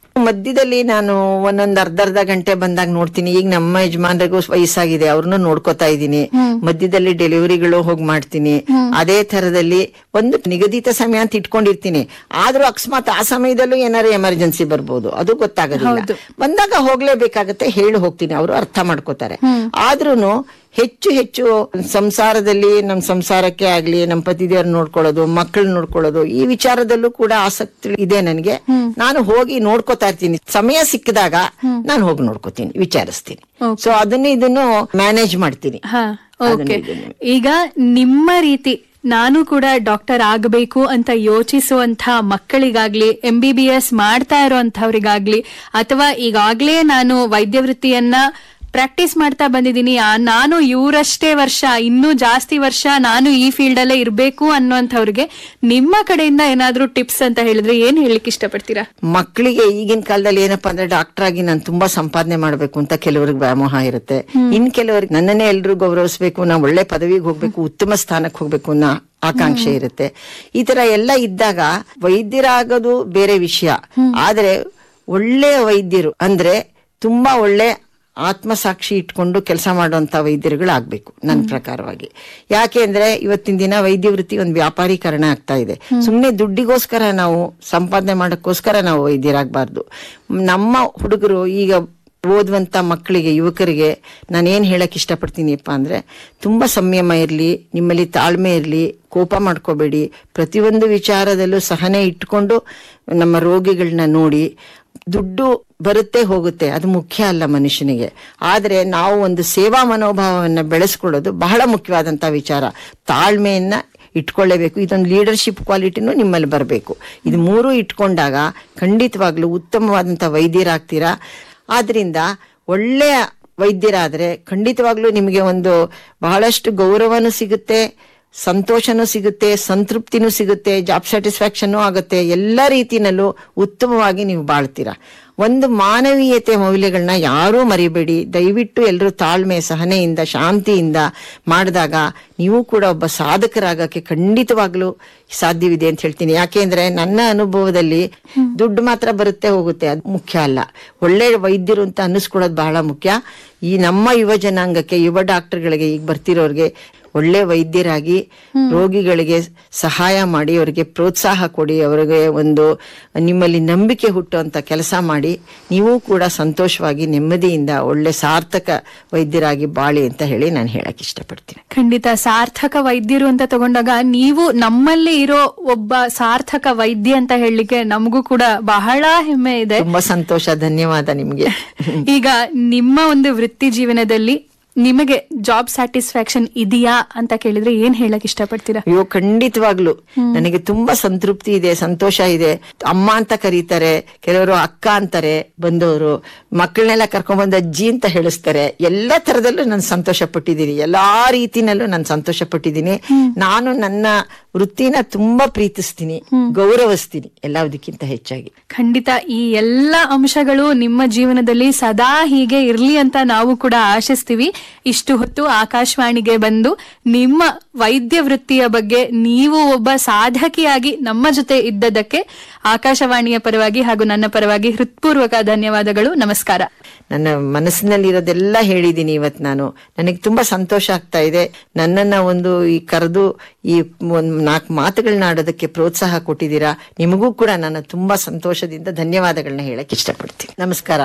ಮಧ್ಯದಲ್ಲಿ ನಾನು ಒಂದೊಂದ್ ಅರ್ಧ ಅರ್ಧ ಗಂಟೆ ಬಂದಾಗ ನೋಡ್ತೀನಿ ಈಗ ನಮ್ಮ ಯಜಮಾನ್ರಿಗೂ ವಯಸ್ಸಾಗಿದೆ ಅವ್ರನ್ನ ನೋಡ್ಕೋತಾ ಇದ್ದೀನಿ ಮಧ್ಯದಲ್ಲಿ ಡೆಲಿವರಿಗಳು ಹೋಗಿ ಮಾಡ್ತೀನಿ ಅದೇ ತರದಲ್ಲಿ ಒಂದು ನಿಗದಿತ ಸಮಯ ಅಂತ ಇಟ್ಕೊಂಡಿರ್ತೀನಿ ಆದ್ರೂ ಅಕಸ್ಮಾತ್ ಆ ಸಮಯದಲ್ಲೂ ಏನಾರು ಎಮರ್ಜೆನ್ಸಿ ಬರ್ಬೋದು ಅದು ಗೊತ್ತಾಗೋದಿಲ್ಲ ಬಂದಾಗ ಹೋಗ್ಲೇಬೇಕಾಗತ್ತೆ ಹೇಳಿ ಹೋಗ್ತೀನಿ ಅವರು ಅರ್ಥ ಮಾಡ್ಕೋತಾರೆ ಆದ್ರೂನು ಹೆಚ್ಚು ಹೆಚ್ಚು ಸಂಸಾರದಲ್ಲಿ ನಮ್ ಸಂಸಾರಕ್ಕೆ ಆಗ್ಲಿ ನಮ್ ಪತಿದೇವ್ರ ನೋಡ್ಕೊಳ್ಳೋದು ಮಕ್ಕಳು ನೋಡ್ಕೊಳ್ಳೋದು ಈ ವಿಚಾರದಲ್ಲೂ ಕೂಡ ಆಸಕ್ತಿ ಇದೆ ನನಗೆ ನಾನು ಹೋಗಿ ನೋಡ್ಕೋತಾ ಇರ್ತೀನಿ ಸಮಯ ಸಿಕ್ಕಿದಾಗ ನಾನು ಹೋಗಿ ನೋಡ್ಕೋತೀನಿ ವಿಚಾರಿಸ್ತೀನಿ ಸೊ ಅದನ್ನ ಇದನ್ನು ಮ್ಯಾನೇಜ್ ಮಾಡ್ತೀನಿ ಹಾ ಅದನ್ನ ಓಕೆ ಇದನ್ನ. ಈಗ ನಿಮ್ಮ ರೀತಿ ನಾನು ಕೂಡ ಡಾಕ್ಟರ್ ಆಗಬೇಕು ಅಂತ ಯೋಚಿಸುವಂತ ಮಕ್ಕಳಿಗಾಗ್ಲಿ ಎಂ ಬಿ ಬಿ ಎಸ್ ಮಾಡ್ತಾ ಇರೋಂಥವ್ರಿಗಾಗ್ಲಿ ಅಥವಾ ಈಗಾಗ್ಲೇ ನಾನು ವೈದ್ಯ ವೃತ್ತಿಯನ್ನ ಪ್ರಾಕ್ಟೀಸ್ ಮಾಡ್ತಾ ಬಂದಿದ್ದೀನಿ ಆ, ನಾನು ಇವರಷ್ಟೇ ವರ್ಷ ಇನ್ನೂ ಜಾಸ್ತಿ ವರ್ಷ ನಾನು ಈ ಫೀಲ್ಡ್ ಅಲ್ಲೇ ಇರ್ಬೇಕು ಅನ್ನೋಂಥವ್ರಿಗೆ ನಿಮ್ಮ ಕಡೆಯಿಂದ ಏನಾದ್ರೂ ಟಿಪ್ಸ್ ಅಂತ ಹೇಳಿದ್ರೆ ಏನ್ ಹೇಳಲಿಕ್ಕೆ ಇಷ್ಟಪಡ್ತೀರಾ ಮಕ್ಕಳಿಗೆ ಈಗಿನ ಕಾಲದಲ್ಲಿ ಏನಪ್ಪಾ ಅಂದ್ರೆ ಡಾಕ್ಟರ್ ಆಗಿ ನಾನು ತುಂಬಾ ಸಂಪಾದನೆ ಮಾಡ್ಬೇಕು ಅಂತ ಕೆಲವರಿಗೆ ವ್ಯಾಮೋಹ ಇರುತ್ತೆ ಇನ್ ಕೆಲವರಿಗೆ ನನ್ನನ್ನೇ ಎಲ್ರು ಗೌರವಿಸ್ಬೇಕು ನಾ ಒಳ್ಳೆ ಪದವಿಗೆ ಹೋಗ್ಬೇಕು ಉತ್ತಮ ಸ್ಥಾನಕ್ಕೆ ಹೋಗ್ಬೇಕು ಅನ್ನೋ ಆಕಾಂಕ್ಷೆ ಇರುತ್ತೆ ಈ ತರ ಎಲ್ಲ ಇದ್ದಾಗ ವೈದ್ಯರಾಗೋದು ಬೇರೆ ವಿಷಯ ಆದ್ರೆ ಒಳ್ಳೆಯ ವೈದ್ಯರು ಅಂದ್ರೆ ತುಂಬಾ ಒಳ್ಳೆ ಆತ್ಮಸಾಕ್ಷಿ ಇಟ್ಕೊಂಡು ಕೆಲಸ ಮಾಡುವಂತ ವೈದ್ಯರುಗಳಾಗ್ಬೇಕು ನನ್ನ ಪ್ರಕಾರವಾಗಿ ಯಾಕೆ ಅಂದ್ರೆ ಇವತ್ತಿನ ದಿನ ವೈದ್ಯ ವೃತ್ತಿ ಒಂದು ವ್ಯಾಪಾರೀಕರಣ ಆಗ್ತಾ ಇದೆ ಸುಮ್ಮನೆ ದುಡ್ಡಿಗೋಸ್ಕರ ನಾವು ಸಂಪಾದನೆ ಮಾಡಕ್ಕೋಸ್ಕರ ನಾವು ವೈದ್ಯರಾಗಬಾರ್ದು ನಮ್ಮ ಹುಡುಗರು ಈಗ ಓದುವಂತ ಮಕ್ಕಳಿಗೆ ಯುವಕರಿಗೆ ನಾನು ಏನ್ ಹೇಳಕ್ ಇಷ್ಟಪಡ್ತೀನಿಪ್ಪ ಅಂದ್ರೆ ತುಂಬಾ ಸಂಯಮ ಇರಲಿ ನಿಮ್ಮಲ್ಲಿ ತಾಳ್ಮೆ ಇರಲಿ ಕೋಪ ಮಾಡ್ಕೋಬೇಡಿ ಪ್ರತಿಯೊಂದು ವಿಚಾರದಲ್ಲೂ ಸಹನೆ ಇಟ್ಕೊಂಡು ನಮ್ಮ ರೋಗಿಗಳನ್ನ ನೋಡಿ ದುಡ್ಡು ಬರುತ್ತೆ ಹೋಗುತ್ತೆ ಅದು ಮುಖ್ಯ ಅಲ್ಲ ಮನುಷ್ಯನಿಗೆ ಆದ್ರೆ ನಾವು ಒಂದು ಸೇವಾ ಮನೋಭಾವವನ್ನ ಬೆಳೆಸ್ಕೊಳ್ಳೋದು ಬಹಳ ಮುಖ್ಯವಾದಂತ ವಿಚಾರ ತಾಳ್ಮೆಯನ್ನ ಇಟ್ಕೊಳ್ಳೇಬೇಕು ಇದೊಂದು ಲೀಡರ್ಶಿಪ್ ಕ್ವಾಲಿಟಿನೂ ನಿಮ್ಮಲ್ಲಿ ಬರಬೇಕು ಇದು ಮೂರು ಇಟ್ಕೊಂಡಾಗ ಖಂಡಿತವಾಗ್ಲೂ ಉತ್ತಮವಾದಂತ ವೈದ್ಯರಾಗ್ತೀರಾ ಆದ್ರಿಂದ ಒಳ್ಳೆಯ ವೈದ್ಯರಾದ್ರೆ ಖಂಡಿತವಾಗ್ಲೂ ನಿಮಗೆ ಒಂದು ಬಹಳಷ್ಟು ಗೌರವನೂ ಸಿಗುತ್ತೆ ಸಂತೋಷನೂ ಸಿಗುತ್ತೆ ಸಂತೃಪ್ತಿನೂ ಸಿಗುತ್ತೆ ಜಾಬ್ ಸ್ಯಾಟಿಸ್ಫ್ಯಾಕ್ಷನ್ ಆಗುತ್ತೆ ಎಲ್ಲ ರೀತಿನಲ್ಲೂ ಉತ್ತಮವಾಗಿ ನೀವು ಬಾಳ್ತೀರಾ ಒಂದು ಮಾನವೀಯತೆ ಮೌಲ್ಯಗಳನ್ನ ಯಾರೂ ಮರಿಬೇಡಿ ದಯವಿಟ್ಟು ಎಲ್ಲರೂ ತಾಳ್ಮೆ ಸಹನೆಯಿಂದ ಶಾಂತಿಯಿಂದ ಮಾಡಿದಾಗ ನೀವು ಕೂಡ ಒಬ್ಬ ಸಾಧಕರಾಗಕ್ಕೆ ಖಂಡಿತವಾಗ್ಲೂ ಸಾಧ್ಯವಿದೆ ಅಂತ ಹೇಳ್ತೀನಿ ಯಾಕೆಂದ್ರೆ ನನ್ನ ಅನುಭವದಲ್ಲಿ ದುಡ್ಡು ಮಾತ್ರ ಬರುತ್ತೆ ಹೋಗುತ್ತೆ ಅದು ಮುಖ್ಯ ಅಲ್ಲ ಒಳ್ಳೆ ವೈದ್ಯರು ಅಂತ ಅನ್ನಿಸ್ಕೊಳ್ಳೋದು ಬಹಳ ಮುಖ್ಯ ಈ ನಮ್ಮ ಯುವ ಜನಾಂಗಕ್ಕೆ ಯುವ ಡಾಕ್ಟರ್ಗಳಿಗೆ ಈಗ ಬರ್ತಿರೋರ್ಗೆ ಒಳ್ಳೆ ವೈದ್ಯರಾಗಿ ರೋಗಿಗಳಿಗೆ ಸಹಾಯ ಮಾಡಿ ಅವರಿಗೆ ಪ್ರೋತ್ಸಾಹ ಕೊಡಿ ಅವರಿಗೆ ಒಂದು ನಿಮ್ಮಲ್ಲಿ ನಂಬಿಕೆ ಹುಟ್ಟುವಂತ ಕೆಲಸ ಮಾಡಿ ನೀವು ಕೂಡ ಸಂತೋಷವಾಗಿ ನೆಮ್ಮದಿಯಿಂದ ಒಳ್ಳೆ ಸಾರ್ಥಕ ವೈದ್ಯರಾಗಿ ಬಾಳಿ ಅಂತ ಹೇಳಿ ನಾನು ಹೇಳಕ್ ಇಷ್ಟಪಡ್ತೀನಿ ಖಂಡಿತ ಸಾರ್ಥಕ ವೈದ್ಯರು ಅಂತ ತಗೊಂಡಾಗ ನೀವು ನಮ್ಮಲ್ಲಿ ಇರೋ ಒಬ್ಬ ಸಾರ್ಥಕ ವೈದ್ಯ ಅಂತ ಹೇಳಲಿಕ್ಕೆ ನಮಗೂ ಕೂಡ ಬಹಳ ಹೆಮ್ಮೆ ಇದೆ ತುಂಬಾ ಸಂತೋಷ ಧನ್ಯವಾದ ನಿಮ್ಗೆ ಈಗ ನಿಮ್ಮ ಒಂದು ವೃತ್ತಿ ಜೀವನದಲ್ಲಿ ನಿಮಗೆ ಜಾಬ್ ಸ್ಯಾಟಿಸ್ಫ್ಯಾಕ್ಷನ್ ಇದೆಯಾ ಅಂತ ಕೇಳಿದ್ರೆ ಏನ್ ಹೇಳಕ್ ಇಷ್ಟಪಡ್ತೀರಾ ಅಯ್ಯೋ ಖಂಡಿತವಾಗ್ಲು ನನಗೆ ತುಂಬಾ ಸಂತೃಪ್ತಿ ಇದೆ ಸಂತೋಷ ಇದೆ ಅಮ್ಮ ಅಂತ ಕರೀತಾರೆ ಕೆಲವರು ಅಕ್ಕ ಅಂತಾರೆ ಬಂದವರು ಮಕ್ಕಳನ್ನೆಲ್ಲ ಕರ್ಕೊಂಡ್ಬಂದು ಅಜ್ಜಿ ಅಂತ ಹೇಳಿಸ್ತಾರೆ ಎಲ್ಲಾ ತರದಲ್ಲೂ ನಾನು ಸಂತೋಷ ಪಟ್ಟಿದ್ದೀನಿ ಎಲ್ಲಾ ರೀತಿನಲ್ಲೂ ನಾನು ಸಂತೋಷ ಪಟ್ಟಿದ್ದೀನಿ ನಾನು ನನ್ನ ವೃತ್ತಿನ ತುಂಬಾ ಪ್ರೀತಿಸ್ತೀನಿ ಗೌರವಿಸ್ತೀನಿ ಎಲ್ಲದಕ್ಕಿಂತ ಹೆಚ್ಚಾಗಿ ಖಂಡಿತ ಈ ಎಲ್ಲ ಅಂಶಗಳು ನಿಮ್ಮ ಜೀವನದಲ್ಲಿ ಸದಾ ಹೀಗೆ ಇರ್ಲಿ ಅಂತ ನಾವು ಕೂಡ ಆಶಿಸ್ತೀವಿ ಇಷ್ಟು ಹೊತ್ತು ಆಕಾಶವಾಣಿಗೆ ಬಂದು ನಿಮ್ಮ ವೈದ್ಯ ವೃತ್ತಿಯ ಬಗ್ಗೆ ನೀವು ಒಬ್ಬ ಸಾಧಕಿಯಾಗಿ ನಮ್ಮ ಜೊತೆ ಇದ್ದದಕ್ಕೆ ಆಕಾಶವಾಣಿಯ ಪರವಾಗಿ ಹಾಗೂ ನನ್ನ ಪರವಾಗಿ ಹೃತ್ಪೂರ್ವಕ ಧನ್ಯವಾದಗಳು ನಮಸ್ಕಾರ ನನ್ನ ಮನಸ್ಸಿನಲ್ಲಿರೋದೆಲ್ಲ ಹೇಳಿದ್ದೀನಿ ಇವತ್ತು ನಾನು ನನಗೆ ತುಂಬಾ ಸಂತೋಷ ಆಗ್ತಾ ಇದೆ ನನ್ನನ್ನ ಒಂದು ಈ ಕರೆದು ಈ ಒಂದು ನಾಲ್ಕು ಮಾತುಗಳನ್ನ ಆಡೋದಕ್ಕೆ ಪ್ರೋತ್ಸಾಹ ಕೊಟ್ಟಿದ್ದೀರಾ ನಿಮಗೂ ಕೂಡ ನಾನು ತುಂಬಾ ಸಂತೋಷದಿಂದ ಧನ್ಯವಾದಗಳನ್ನ ಹೇಳಕ್ ಇಷ್ಟಪಡ್ತೀನಿ ನಮಸ್ಕಾರ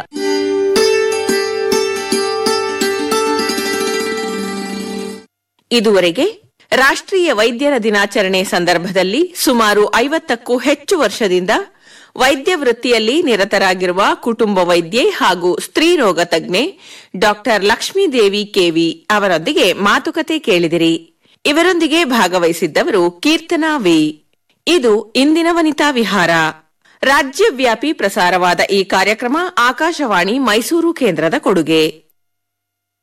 ಇದುವರೆಗೆ ರಾಷ್ಟ್ರೀಯ ವೈದ್ಯರ ದಿನಾಚರಣೆ ಸಂದರ್ಭದಲ್ಲಿ ಸುಮಾರು ಐವತ್ತಕ್ಕೂ ಹೆಚ್ಚು ವರ್ಷದಿಂದ ವೈದ್ಯ ವೃತ್ತಿಯಲ್ಲಿ ನಿರತರಾಗಿರುವ ಕುಟುಂಬ ವೈದ್ಯೆ ಹಾಗೂ ಸ್ತ್ರೀ ರೋಗ ತಜ್ಞೆ ಡಾಕ್ಟರ್ ಲಕ್ಷ್ಮೀದೇವಿ ಕೆವಿ ಅವರೊಂದಿಗೆ ಮಾತುಕತೆ ಕೇಳಿದಿರಿ ಇವರೊಂದಿಗೆ ಭಾಗವಹಿಸಿದ್ದವರು ಕೀರ್ತನಾ ವಿ ಇದು ಇಂದಿನ ವನಿತಾ ವಿಹಾರ ರಾಜ್ಯವ್ಯಾಪಿ ಪ್ರಸಾರವಾದ ಈ ಕಾರ್ಯಕ್ರಮ ಆಕಾಶವಾಣಿ ಮೈಸೂರು ಕೇಂದ್ರದ ಕೊಡುಗೆ